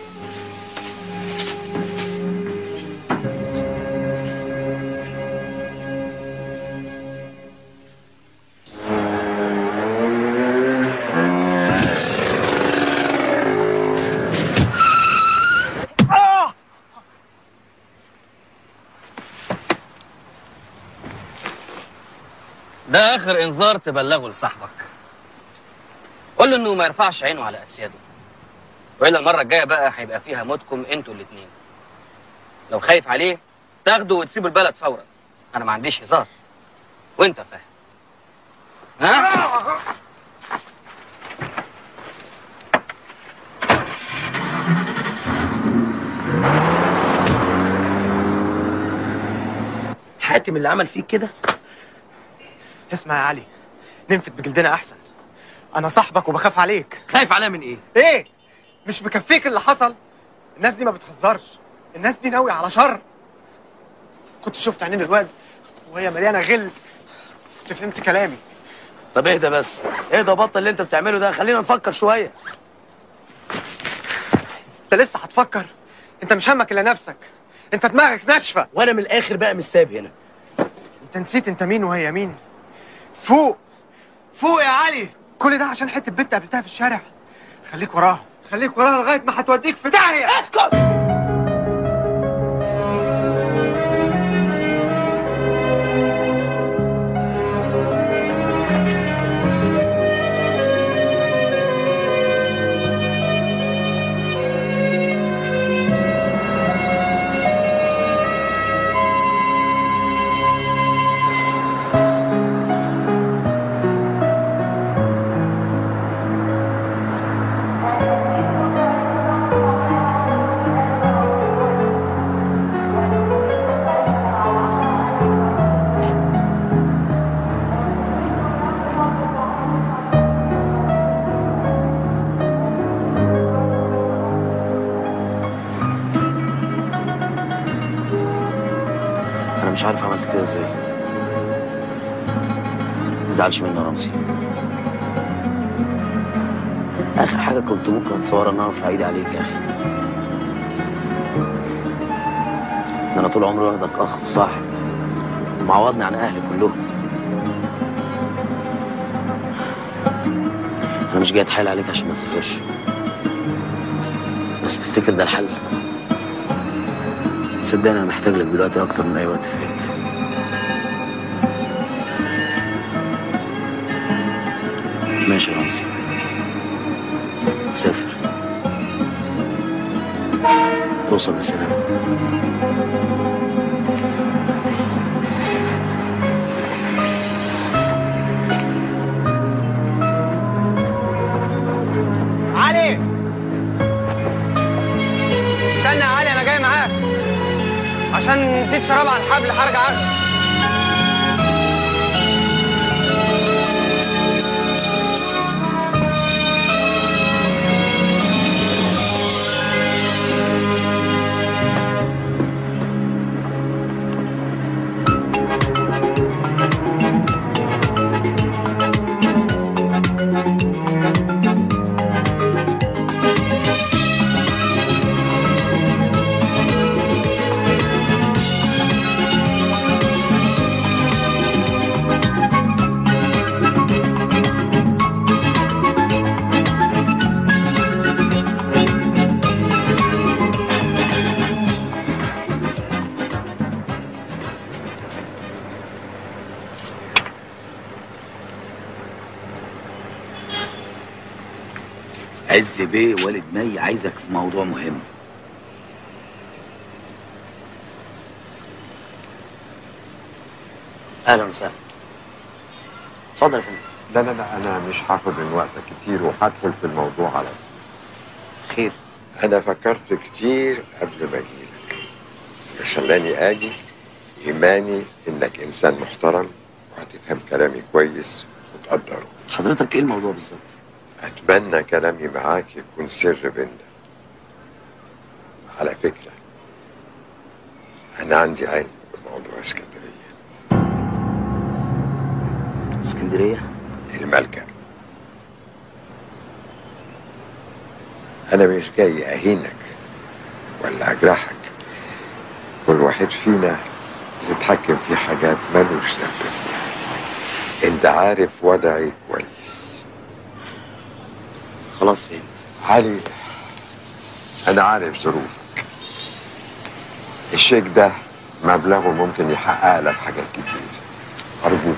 ده اخر انذار تبلغه لصاحبك قول له انه ما يرفعش عينه على اسياده والا المره الجايه بقى هيبقى فيها موتكم انتوا الاثنين لو خايف عليه تاخده وتسيبوا البلد فورا انا ما عنديش هزار وانت فاهم ها حاتم اللي عمل فيك كده اسمع يا علي ننفد بجلدنا احسن انا صاحبك وبخاف عليك خايف عليا من ايه ايه مش مكفيك اللي حصل الناس دي ما بتهزرش الناس دي ناوية على شر كنت شفت عينين الواد وهي مليانة غل كنت فهمت كلامي طب اهدى بس اهدى بطل اللي انت بتعمله ده خلينا نفكر شويه انت لسه هتفكر انت مش همك الا نفسك انت دماغك ناشفة وانا من الاخر بقى مش سايب هنا انت نسيت انت مين وهي مين فوق فوق يا علي كل ده عشان حته بنت قابلتها في الشارع خليك وراها خليك وراها لغايه ما هتوديك في داهيه اسكت انا مش عارف عملت كده ازاي ما تزعلش مني يا رمزي اخر حاجه كنت ممكن اتصورها ان انا ارفع ايدي عليك يا اخي ده انا طول عمري واخدك اخ وصاحب ومعوضني عن اهلي كلهم انا مش جاي اتحايل عليك عشان ما تسافرش بس تفتكر ده الحل صدقني انا محتاج لك دلوقتي اكتر من اي وقت فات ماشي يا رمزي سافر توصل بسلامة علي استنى يا علي انا جاي معاك عشان نسيت شراب على الحبل هرجع اخده عز بيه والد مي عايزك في موضوع مهم اهلا وسهلا اتفضل يا فندم لا لا لا انا مش هاخد من وقتك كتير وهدخل في الموضوع على طول. خير انا فكرت كتير قبل ما اجيلك اللي خلاني اجي ايماني انك انسان محترم وهتفهم كلامي كويس وتقدره حضرتك ايه الموضوع بالظبط اتمنى كلامي معاك يكون سر بينا على فكره انا عندي علم بموضوع اسكندريه اسكندريه الملجأ أنا مش جاي أهينك ولا أجرحك كل واحد فينا يتحكم في حاجات ملوش ذنب فيها أنت عارف وضعي كويس خلاص فهمت علي أنا عارف ظروفك الشيك ده مبلغه ممكن يحقق لك حاجات كتير أرجوك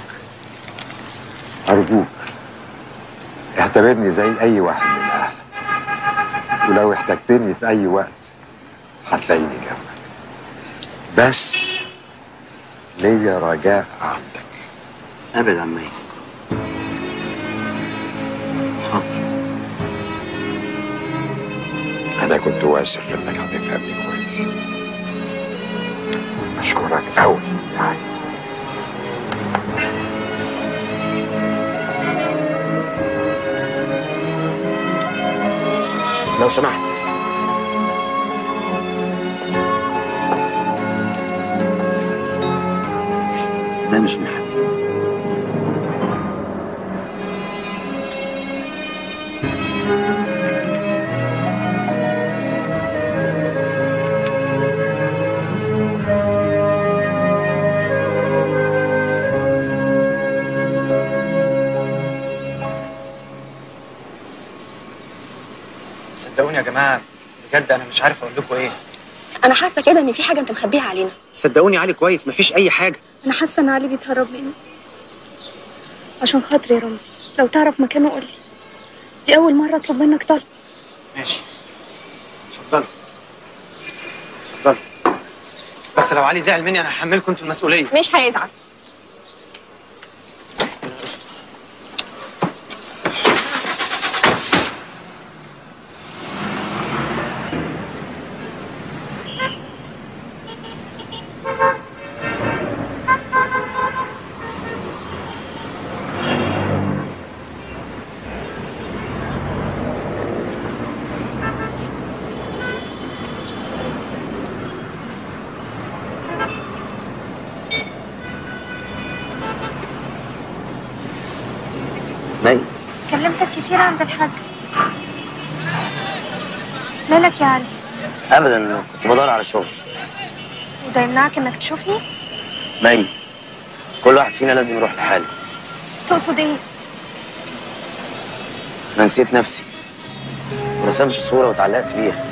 أرجوك اعتبرني زي أي واحد من أهلك ولو احتجتني في أي وقت هتلاقيني جنبك بس ليا رجاء عندك ابعد عن مي حاضر أنا كنت واثق إنك هتفهمني كويس أشكرك أوي يا علي لو سمحت ده مش من حقي صدقوني يا جماعه بجد انا مش عارف اقول لكم ايه انا حاسه كده ان في حاجه انت مخبيها علينا صدقوني علي كويس مفيش اي حاجه انا حاسه ان علي بيتهرب مني عشان خاطري يا رمزي لو تعرف مكانه قولي دي اول مره اطلب منك طلب ماشي اتفضلوا اتفضلوا بس لو علي زعل مني انا هحملكم انتوا المسؤوليه مش هيزعل مي كلمتك كتير عند الحاج مالك يا علي ابدا كنت بدور على شغل وده يمنعك انك تشوفني مي كل واحد فينا لازم يروح لحاله تقصد ايه انا نسيت نفسي ورسمت صوره واتعلقت بيها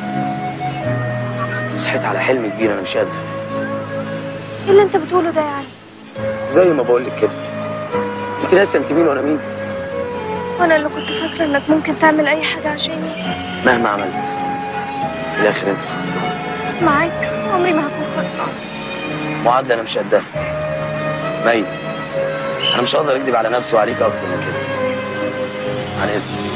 صحيت على حلم كبير انا مش قده ايه اللي انت بتقوله ده يا علي زي ما بقول لك كده انت ناسيه انت مين وانا مين وانا اللي كنت فاكره انك ممكن تعمل اي حاجه عشاني مهما عملت في الاخر انت الخسران معاك عمري ما هكون خسران معادله انا مش قدها مي انا مش هقدر اكذب على نفسي وعليك اكتر من كده عن اذنك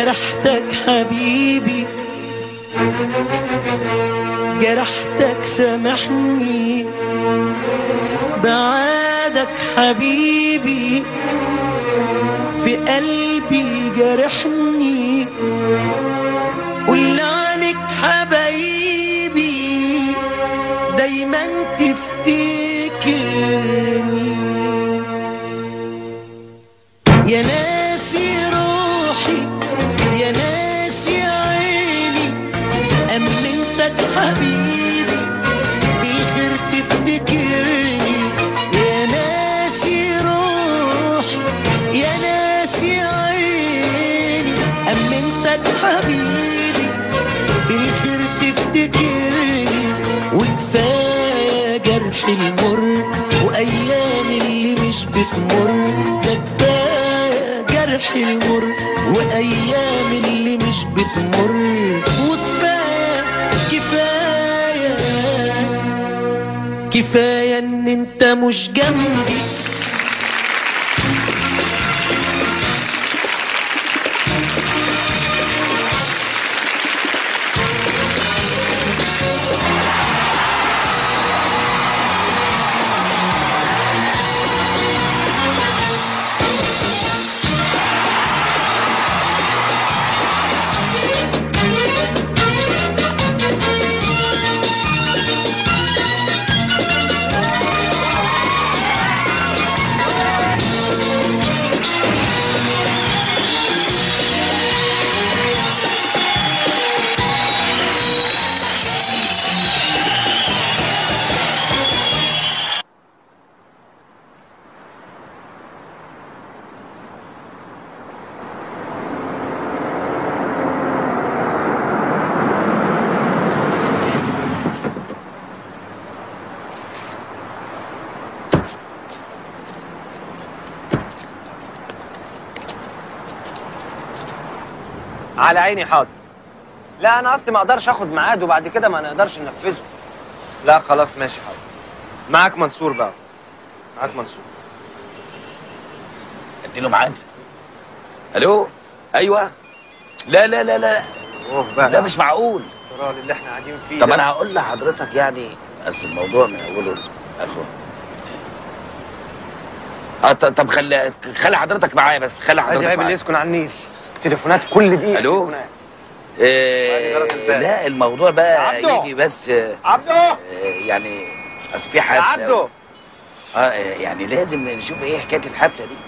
جرحتك حبيبي جرحتك سامحني بعادك حبيبي في قلبي جرحني قول عنك حبايبي دايما تفتكرني يا ناسي روحي يا ناسي عيني أمنتك حبيبي بالخير تفتكرني يا ناسي روحي يا ناسي عيني أمنتك حبيبي بالخير تفتكرني وكفاية جرح المر وأيام اللي مش بتمر ده كفاية جرح المر وأيام اللي مش بتمر وكفاية كفاية كفاية إن أنت مش جنبي على عيني حاضر لا انا اصلي ما اقدرش اخد ميعاد وبعد كده ما نقدرش ننفذه لا خلاص ماشي حاضر معاك منصور بقى معاك منصور اديله ميعاد الو ايوه لا لا لا لا اوه بقى لا مش معقول ترى اللي احنا قاعدين فيه طب ده. انا هقول لحضرتك يعني بس الموضوع من اوله لاخره اه ط- طب خلي خلي حضرتك معايا بس خلي ادي حضرتك عيب اللي معايا يسكن على النيل تليفونات كل دقيقه الو تليفونات. إيه جرس الباب. لا الموضوع بقى عبده. يجي بس آه، عبده آه، يعني اصل في حفله عبده. اه آه، يعني لازم نشوف ايه حكايه الحفله دي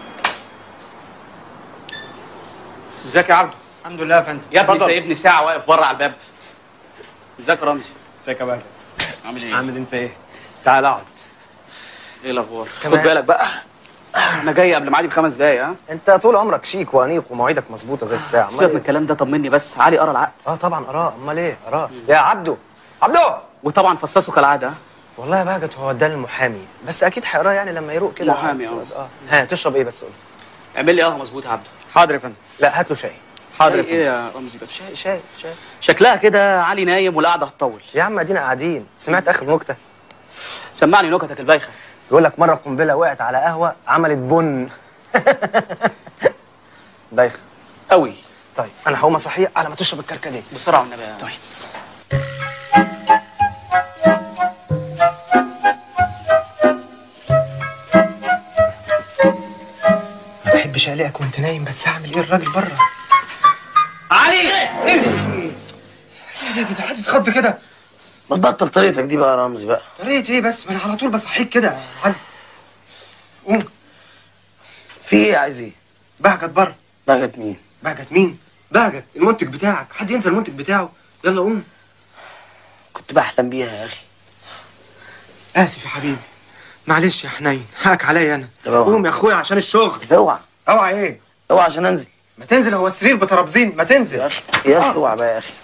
ازيك يا عبده الحمد لله يا فندم يا ابني اتفضل. سايبني ساعه واقف بره على الباب ازيك يا رمزي ازيك يا باشا عامل ايه عامل انت ايه تعال اقعد ايه الاخبار خد تمام. بالك بقى انا جاي قبل ميعادي بخمس دقايق ها انت طول عمرك شيك وانيق ومواعيدك مظبوطه زي الساعه سيبك من الكلام ده طمني بس علي قرا العقد اه طبعا قراه امال ايه قراه يا عبده عبده وطبعا فصصه كالعاده ها؟ والله يا بهجت هو ده المحامي بس اكيد هيقراه يعني لما يروق كده محامي، اه. اه ها تشرب ايه بس قول اعمل لي قهوه مظبوط يا عبده حاضر يا فندم لا هات له شاي حاضر يا شاي ايه فندم يا رمزي بس شاي شاي شاي شكلها كده علي نايم والقعده هتطول يا عم ادينا قاعدين سمعت اخر نكته سمعني نكتك البايخه يقول لك مره قنبله وقعت على قهوه عملت بن بايخه قوي طيب انا هقوم اصحيه على ما تشرب الكركديه بسرعه والنبي يا طيب ما بحبش اقلقك وانت نايم بس هعمل ايه الراجل بره علي ايه في ايه ده حد اتخض كده ما تبطل طريقتك دي بقى يا رمزي بقى طريقة ايه بس ما انا على طول بصحيك كده يا علي قوم في ايه عايز ايه بهجت بره بهجت مين بهجت مين بهجت المنتج بتاعك حد ينسى المنتج بتاعه يلا قوم كنت بحلم بيها يا اخي اسف يا حبيبي معلش يا حنين حقك عليا انا طب اوعى. قوم يا اخويا عشان الشغل اوعى اوعى ايه اوعى عشان انزل ما تنزل هو السرير بترابزين ما تنزل يا اخي يا اخي اوعى بقى يا اخي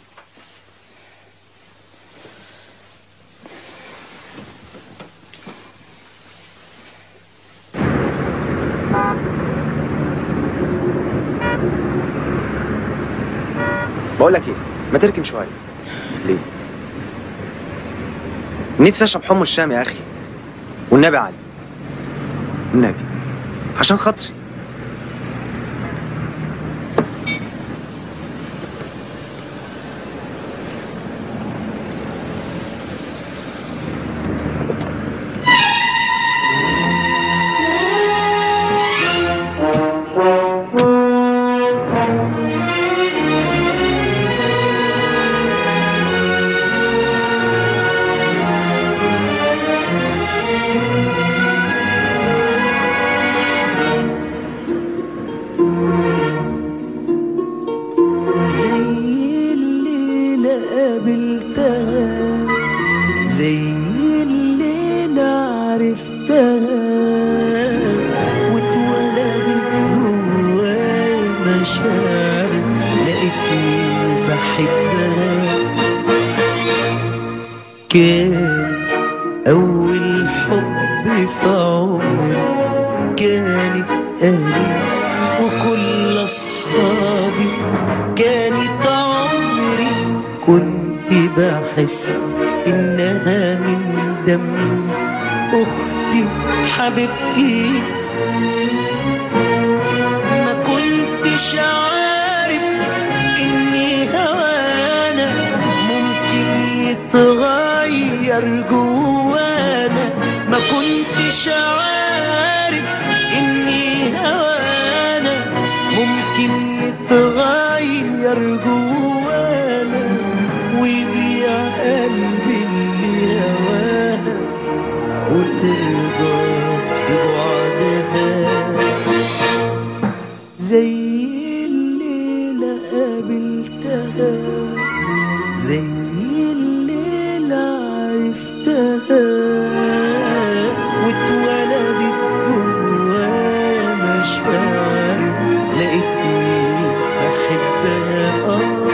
بقول لك ايه ما تركن شويه ليه نفسي اشرب حمص الشام يا اخي والنبي علي والنبي عشان خاطري مشاعر لقيتني بحبها كان أول حب في عمري كانت أهلي وكل أصحابي كانت عمري كنت بحس إنها من دم أختي حبيبتي ما كنتش عارف إني هوانا ممكن يتغير جوانا ما كنتش عارف إني هوانا ممكن يتغير جوانا ويضيع قلبي اللي هواها وترضى ببعدها زي الليلة قابلتها زي الليلة عرفتها واتولدت جوايا مشاعر لقيتني بحبها آه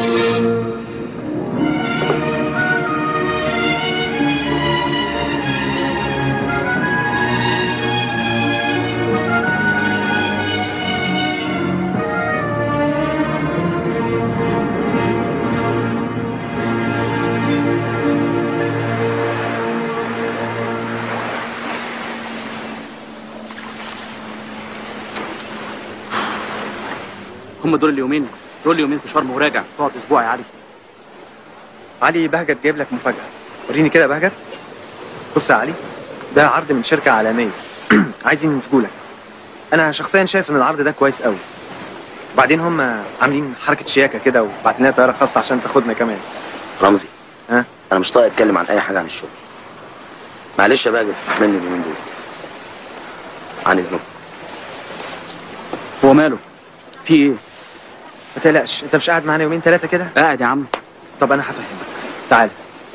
هم دول اليومين دول اليومين في شرم وراجع تقعد اسبوع يا علي علي بهجت جايب لك مفاجأة وريني كده يا بهجت بص يا علي ده عرض من شركة عالمية عايزين ينتجوا لك أنا شخصيا شايف إن العرض ده كويس قوي وبعدين هم عاملين حركة شياكة كده وبعتين لنا طيارة خاصة عشان تاخدنا كمان رمزي ها انا مش طايق اتكلم عن اي حاجه عن الشغل معلش يا بقى تستحملني اليومين دول عن اذنك هو ماله في ايه ما تقلقش انت مش قاعد معانا يومين ثلاثة كده قاعد يا عم طب انا هفهمك تعال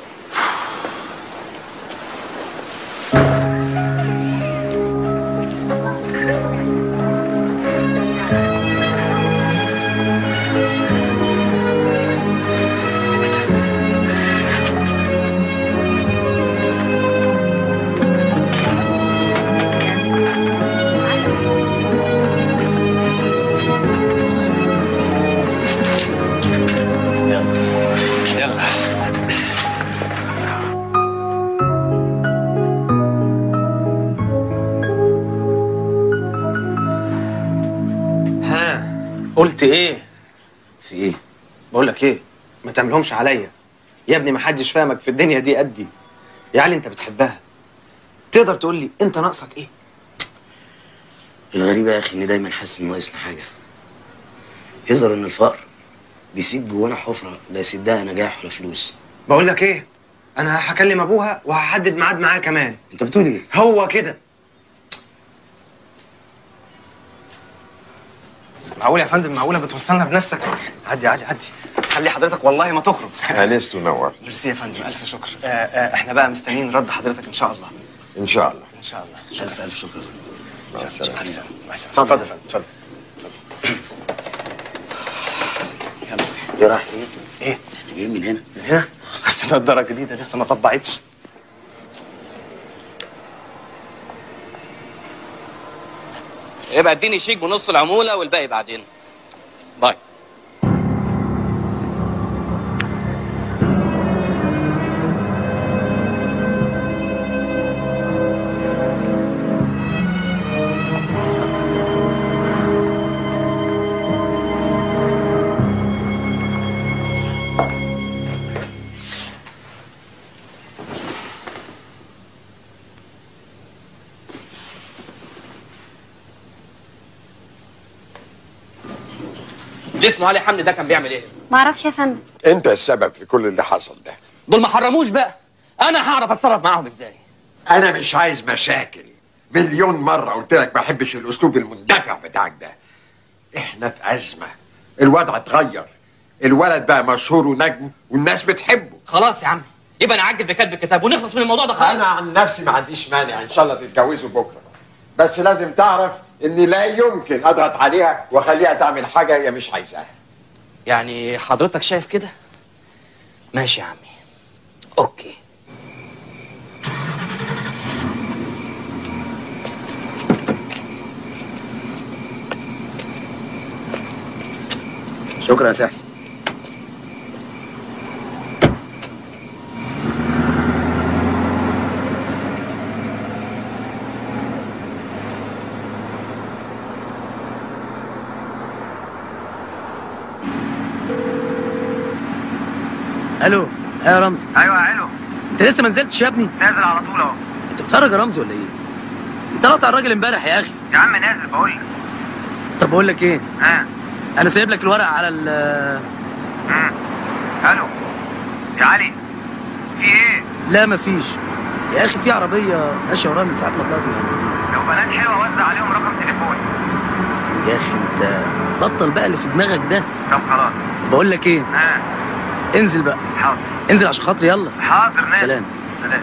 يلا ها قلت ايه في ايه بقول لك ايه ما تعملهمش عليا يا ابني ما حدش فاهمك في الدنيا دي قدي يا علي انت بتحبها تقدر تقول لي انت ناقصك ايه الغريبه يا اخي اني دايما حاسس ان ناقصني حاجه يظهر ان الفقر بيسيب جوانا حفره لا يسدها نجاح ولا فلوس بقول لك ايه انا هكلم ابوها وهحدد ميعاد معاه كمان انت بتقول ايه هو كده معقول يا فندم معقوله بتوصلنا بنفسك عدي عدي عدي خلي حضرتك والله ما تخرج انست ونور ميرسي يا فندم الف شكر آه آه احنا بقى مستنيين رد حضرتك ان شاء الله ان شاء الله ان شاء الله الف الف شكر مع السلامه مع السلامه مع السلامه اتفضل يا فندم اتفضل ايه رايح فين؟ ايه؟ احنا جايين من هنا من هنا بس نضاره جديده لسه ما طبعتش يبقى اديني شيك بنص العموله والباقي بعدين باي اللي اسمه علي حمدي ده كان بيعمل ايه؟ ما اعرفش يا فندم انت السبب في كل اللي حصل ده دول ما حرموش بقى انا هعرف اتصرف معاهم ازاي انا مش عايز مشاكل مليون مره قلت لك ما احبش الاسلوب المندفع بتاعك ده احنا في ازمه الوضع اتغير الولد بقى مشهور ونجم والناس بتحبه خلاص يا عم يبقى نعجل بكتب الكتاب ونخلص من الموضوع ده خالص انا عن نفسي ما عنديش مانع ان شاء الله تتجوزوا بكره بس لازم تعرف اني لا يمكن اضغط عليها واخليها تعمل حاجه هي مش عايزاها يعني حضرتك شايف كده ماشي يا عمي اوكي شكرا يا سحس الو ايه يا رمزي ايوه يا علو انت لسه ما نزلتش يا ابني نازل على طول اهو انت بتتفرج يا رمزي ولا ايه انت قاطع الراجل امبارح يا اخي يا عم نازل بقول لك طب بقول لك ايه ها انا سايب لك الورق على ال امم الو يا علي في ايه لا مفيش يا اخي في عربيه ماشيه ورايا من ساعه ما طلعت من عندي لو بنات حلوه وزع عليهم رقم تليفوني يا اخي انت بطل بقى اللي في دماغك ده طب خلاص بقول لك ايه ها انزل بقى حاضر انزل عشان خاطري يلا حاضر نازل سلام سلام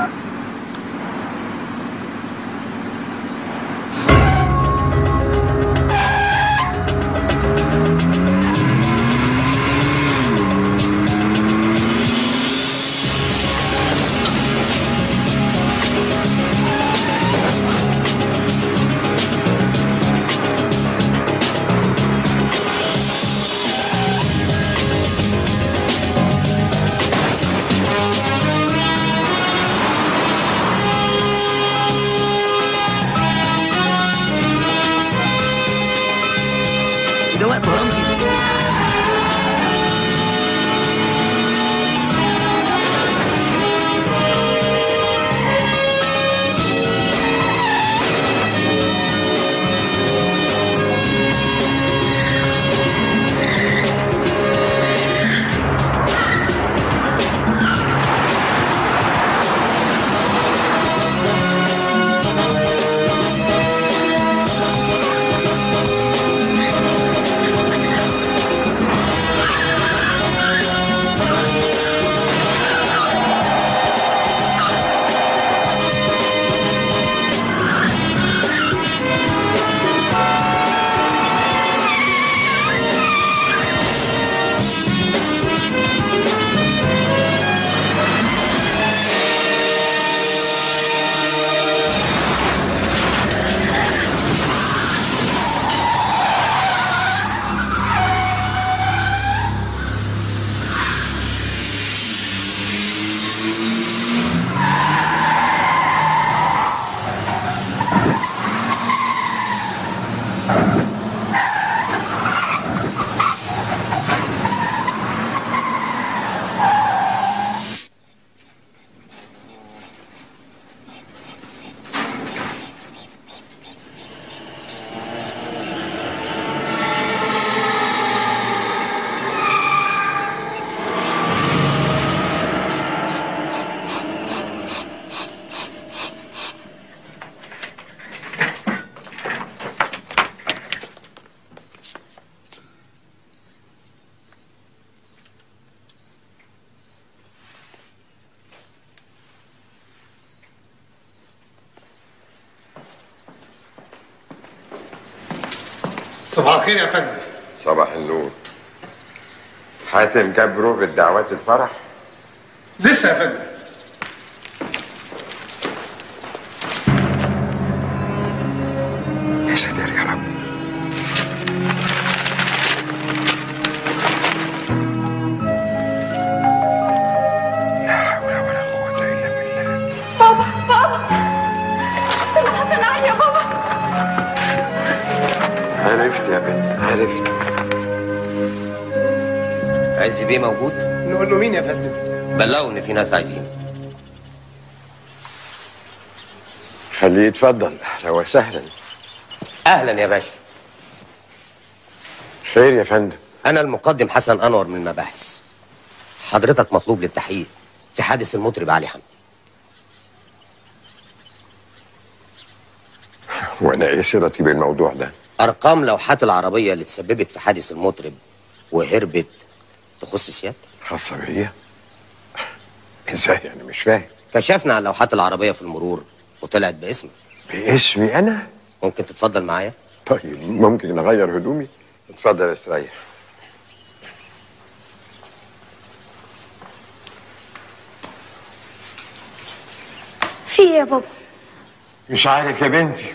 ده وقت يا رمزي صباح الخير يا فندم صباح النور حاتم جاب بروفة دعوات الفرح لسه يا فندم يا ساتر يا رب بابا بابا شفت اللي حصل علي يا بابا عرفت يا بنت عرفت عز بيه موجود؟ نقول له مين يا فندم بلغوا ان في ناس عايزينه خليه يتفضل اهلا وسهلا اهلا يا باشا خير يا فندم انا المقدم حسن انور من المباحث حضرتك مطلوب للتحقيق في حادث المطرب علي حمدي وانا ايه صلتي بالموضوع ده ارقام لوحات العربيه اللي تسببت في حادث المطرب وهربت تخص سيادتك خاصه بيا ازاي يعني مش فاهم كشفنا عن لوحات العربيه في المرور وطلعت باسمك باسمي انا ممكن تتفضل معايا طيب ممكن نغير هدومي اتفضل استريح في ايه يا بابا مش عارف يا بنتي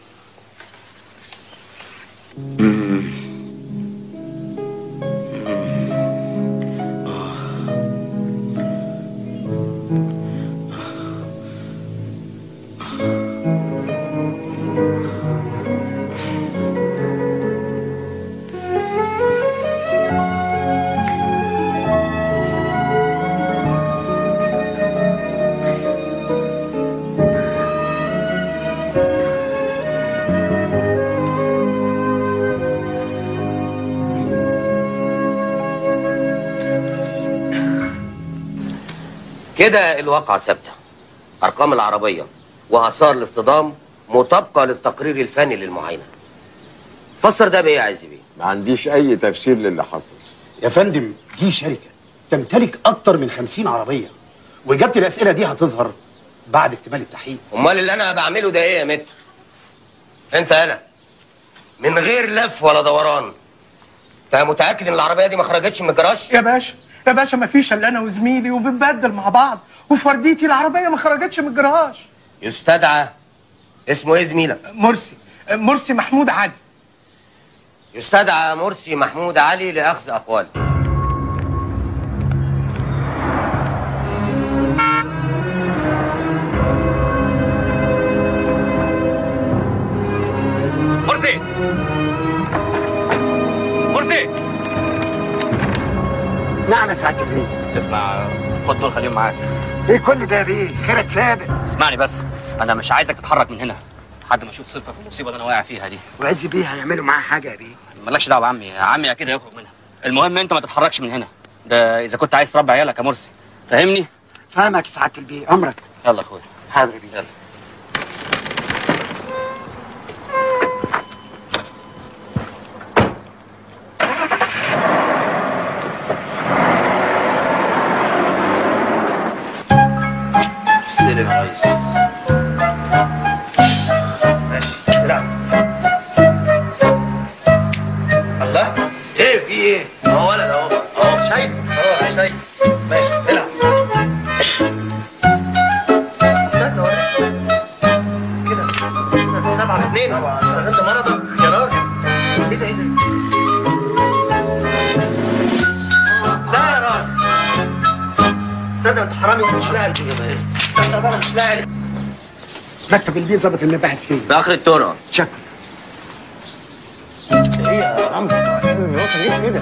كده الواقعة ثابتة أرقام العربية وآثار الاصطدام مطابقة للتقرير الفني للمعاينة فسر ده بإيه يا عز بيه؟ ما عنديش اي تفسير للي حصل يا فندم دي شركة تمتلك أكتر من خمسين عربية وإجابة الأسئلة دي هتظهر بعد اكتمال التحقيق أمال اللي أنا بعمله ده إيه يا متر؟ أنت أنا من غير لف ولا دوران أنت متأكد إن العربية دي ما خرجتش من الجراج؟ يا باشا يا باشا ما فيش الا انا وزميلي وبنبدل مع بعض وفرديتي العربيه ما خرجتش من الجراج يستدعى اسمه إيه زميلك؟ مرسي مرسي محمود علي يستدعى مرسي محمود علي لأخذ أقواله مرسي مرسي نعم يا سعاده البيه اسمع خد دول خليهم معاك ايه كل ده يا بيه خيرك ثابت اسمعني بس انا مش عايزك تتحرك من هنا لحد ما اشوف صفه في المصيبه اللي انا واقع فيها دي وعز بيه هيعملوا معاه حاجه يا بيه مالكش دعوه بعمي عمي اكيد هيخرج منها المهم انت ما تتحركش من هنا ده اذا كنت عايز تربي عيالك يا مرسي فاهمني فاهمك يا سعاده البيه امرك يلا يا اخويا حاضر يا بيه يلا استلم يا ريس ماشي العب الله ايه في ايه؟ اهو ولد اهو اهو شايف اهو شايف ماشي العب استنى ولد كده كده سبعة اثنين انت مرضك يا راجل ايه ده ايه ده؟ لا يا راجل تصدق انت حرامي ومش لاعب تصدق بقى مش لاعب مكتب البيه ظابط المباحث فين في اخر الطرق شكرا ايه يا رمزي هو خليك كده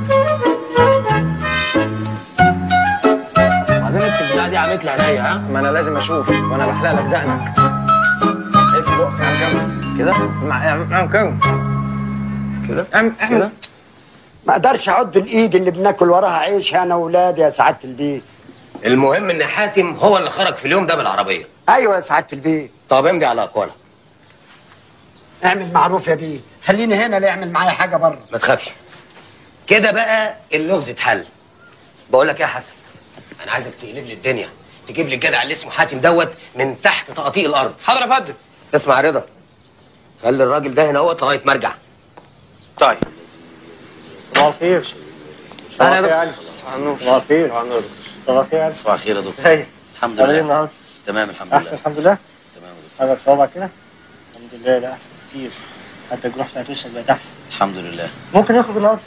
بعدين انت البتاعه دي عملت لي عينيا ها ما انا لازم اشوف وانا بحلق لك دقنك اقفل بقك اعمل كام كده مع- اعمل كام كده اعمل كده ما اقدرش اعد الايد اللي بناكل وراها عيش انا واولادي يا سعاده البيه المهم إن حاتم هو اللي خرج في اليوم ده بالعربية ايوه يا سعاده البيه طب امضي على أقواله اعمل معروف يا بيه خليني هنا لا يعمل معايا حاجه بره ما تخافش كده بقى اللغز اتحل بقول لك ايه يا حسن انا عايزك تقلب لي الدنيا تجيب لي الجدع اللي اسمه حاتم دوت من تحت تقاطيع الارض حاضر يا فندم اسمع يا رضا خلي الراجل ده هنا اهوت لغايه ما ارجع طيب صباح الخير أهلا يا صباح دكتور. الخير صباح النور صباح الخير صباح الخير صباح الخير يا دكتور ازيك الحمد عامل ايه لله النهارده تمام الحمد احسن لله الحمد لله تمام عندك صوابعك كده الحمد لله لا احسن كتير حتى الجروح بتاعت وشك بقت احسن الحمد لله ممكن نخرج النهارده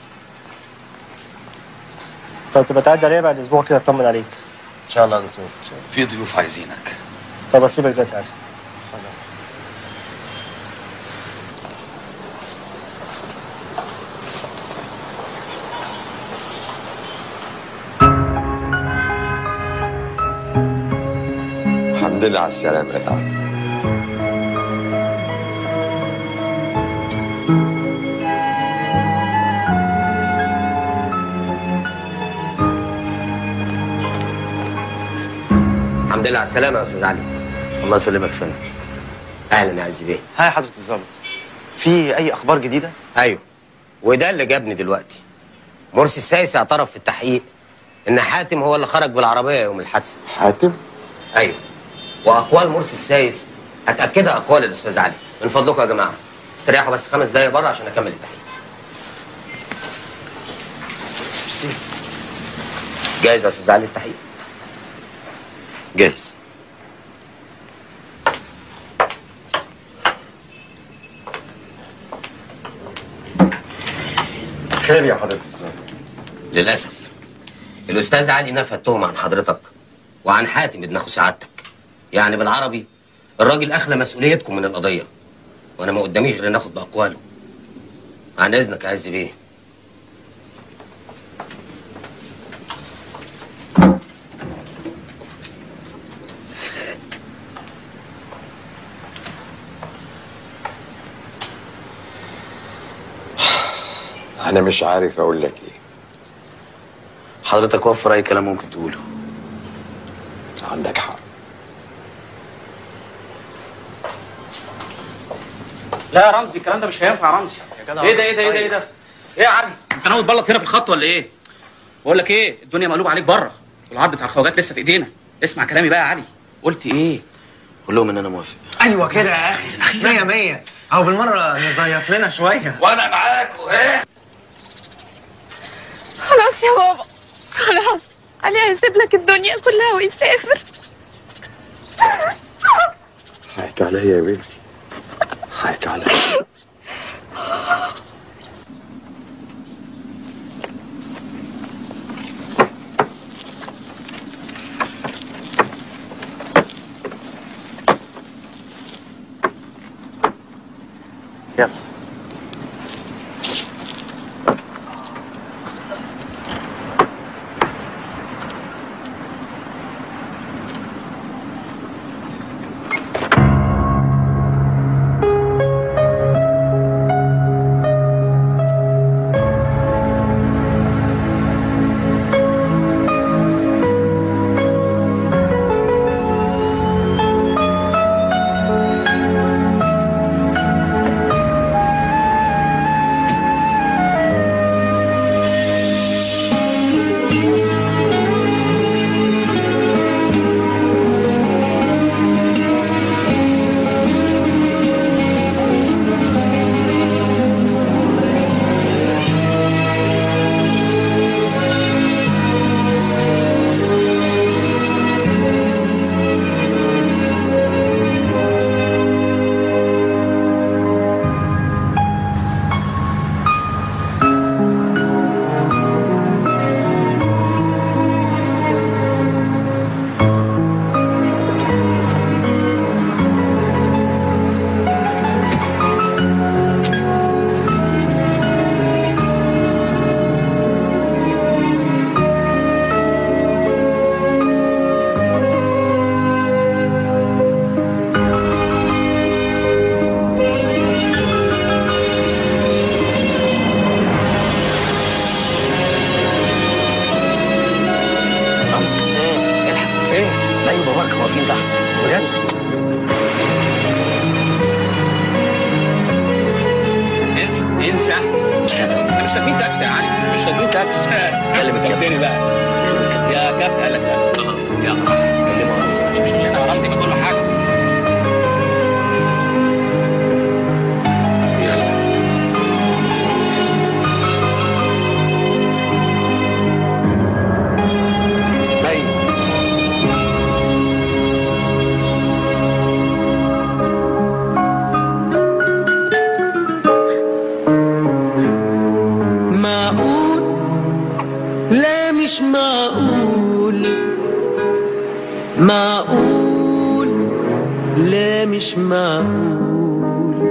طب تبقى تعدي عليا بعد اسبوع كده اطمن عليك ان شاء الله يا دكتور في ضيوف عايزينك طب اسيبك دلوقتي عادي الحمد لله على السلامه يا علي الحمد لله على السلامه يا استاذ علي الله يسلمك فندم اهلا يا عز بيه هاي حضرة الظابط في أي أخبار جديدة؟ ايوه وده اللي جابني دلوقتي مرسي السايس اعترف في التحقيق ان حاتم هو اللي خرج بالعربيه يوم الحادثه حاتم ايوه واقوال مرسي السايس هتاكدها اقوال الاستاذ علي من فضلكم يا جماعه استريحوا بس خمس دقايق بره عشان اكمل التحقيق ميرسي جاهز يا استاذ علي التحقيق جاهز خير يا حضرة الظابط للاسف الاستاذ علي نفى التهمه عن حضرتك وعن حاتم ابن اخو سعادتك يعني بالعربي الراجل اخلى مسؤوليتكم من القضيه وانا ما قداميش غير ناخد باقواله عن اذنك يا عز بيه أنا مش عارف أقول لك إيه حضرتك وفر اي كلام ممكن تقوله عندك حق لا يا رمزي الكلام ده مش هينفع يا رمزي جدع ايه ده ايه ده ايه ده طيب. ايه ده ايه يا علي انت ناوي تبلط هنا في الخط ولا ايه بقول لك ايه الدنيا مقلوبه عليك بره والعرض بتاع الخواجات لسه في ايدينا اسمع كلامي بقى يا علي قلت ايه قول لهم ان انا موافق ايوه كده يا اخي مية مية او بالمره نزيط لنا شويه وانا معاكوا ايه خلاص يا بابا خلاص علي هيسيب لك الدنيا كلها ويسافر حقك عليا يا بنتي حقك عليا يلا رمزي ايه الحق ايه باين باباك واقفين تحت بجد انسى انسى احنا مش راكبين تاكسي يا علي مش راكبين تاكسي كلم الكابتن بقى يا كابتن قال لك لا يلا كلمه رمزي مش انا يا رمزي ما تقول له حاجه باين معقول لا مش معقول معقول لا مش معقول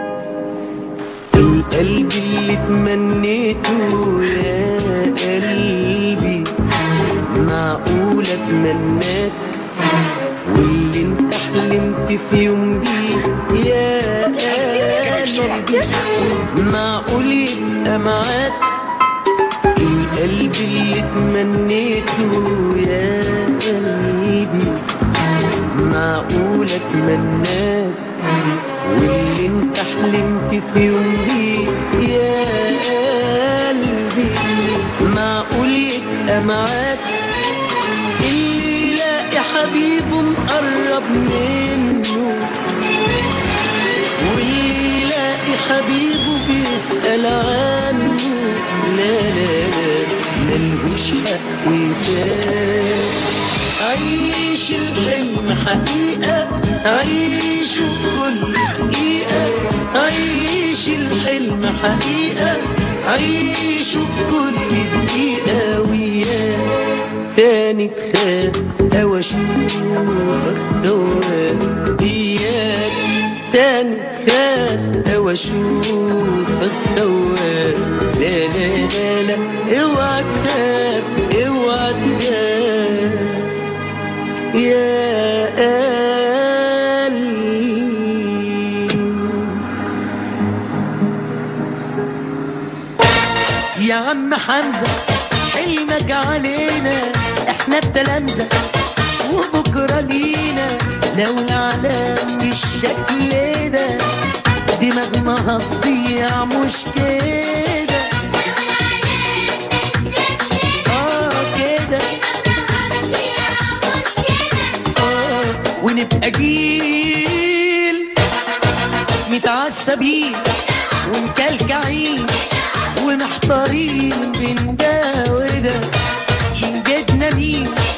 القلب اللي تمنيته يا قلبي معقول اتمناك واللي انت حلمت في يوم بيه يا قلبي معقول يبقى معاك القلب اللي تمنيته يا قلبي معقول اتمناك واللي انت حلمت في يوم بيه يا قلبي معقول يبقى معاك اللي يلاقي حبيبه مقرب منه حق تاني عيش الحلم حقيقة عيشه كل دقيقة عيش الحلم حقيقة عيشه كل دقيقة وياه تاني تخاف أو أشوفك خوان إياك تاني تخاف أو أشوفك خوان لا لا لا لا اوعى تخاف اوعى تخاف يا قلبي يا عم حمزة حلمك علينا احنا التلامذة وبكرة لينا لو العالم بالشكل ده دماغنا هتضيع مش كده اه كده اه ونبقى جيل متعصبين ومكلكعين ومحتارين بين ده وده ينجدنا مين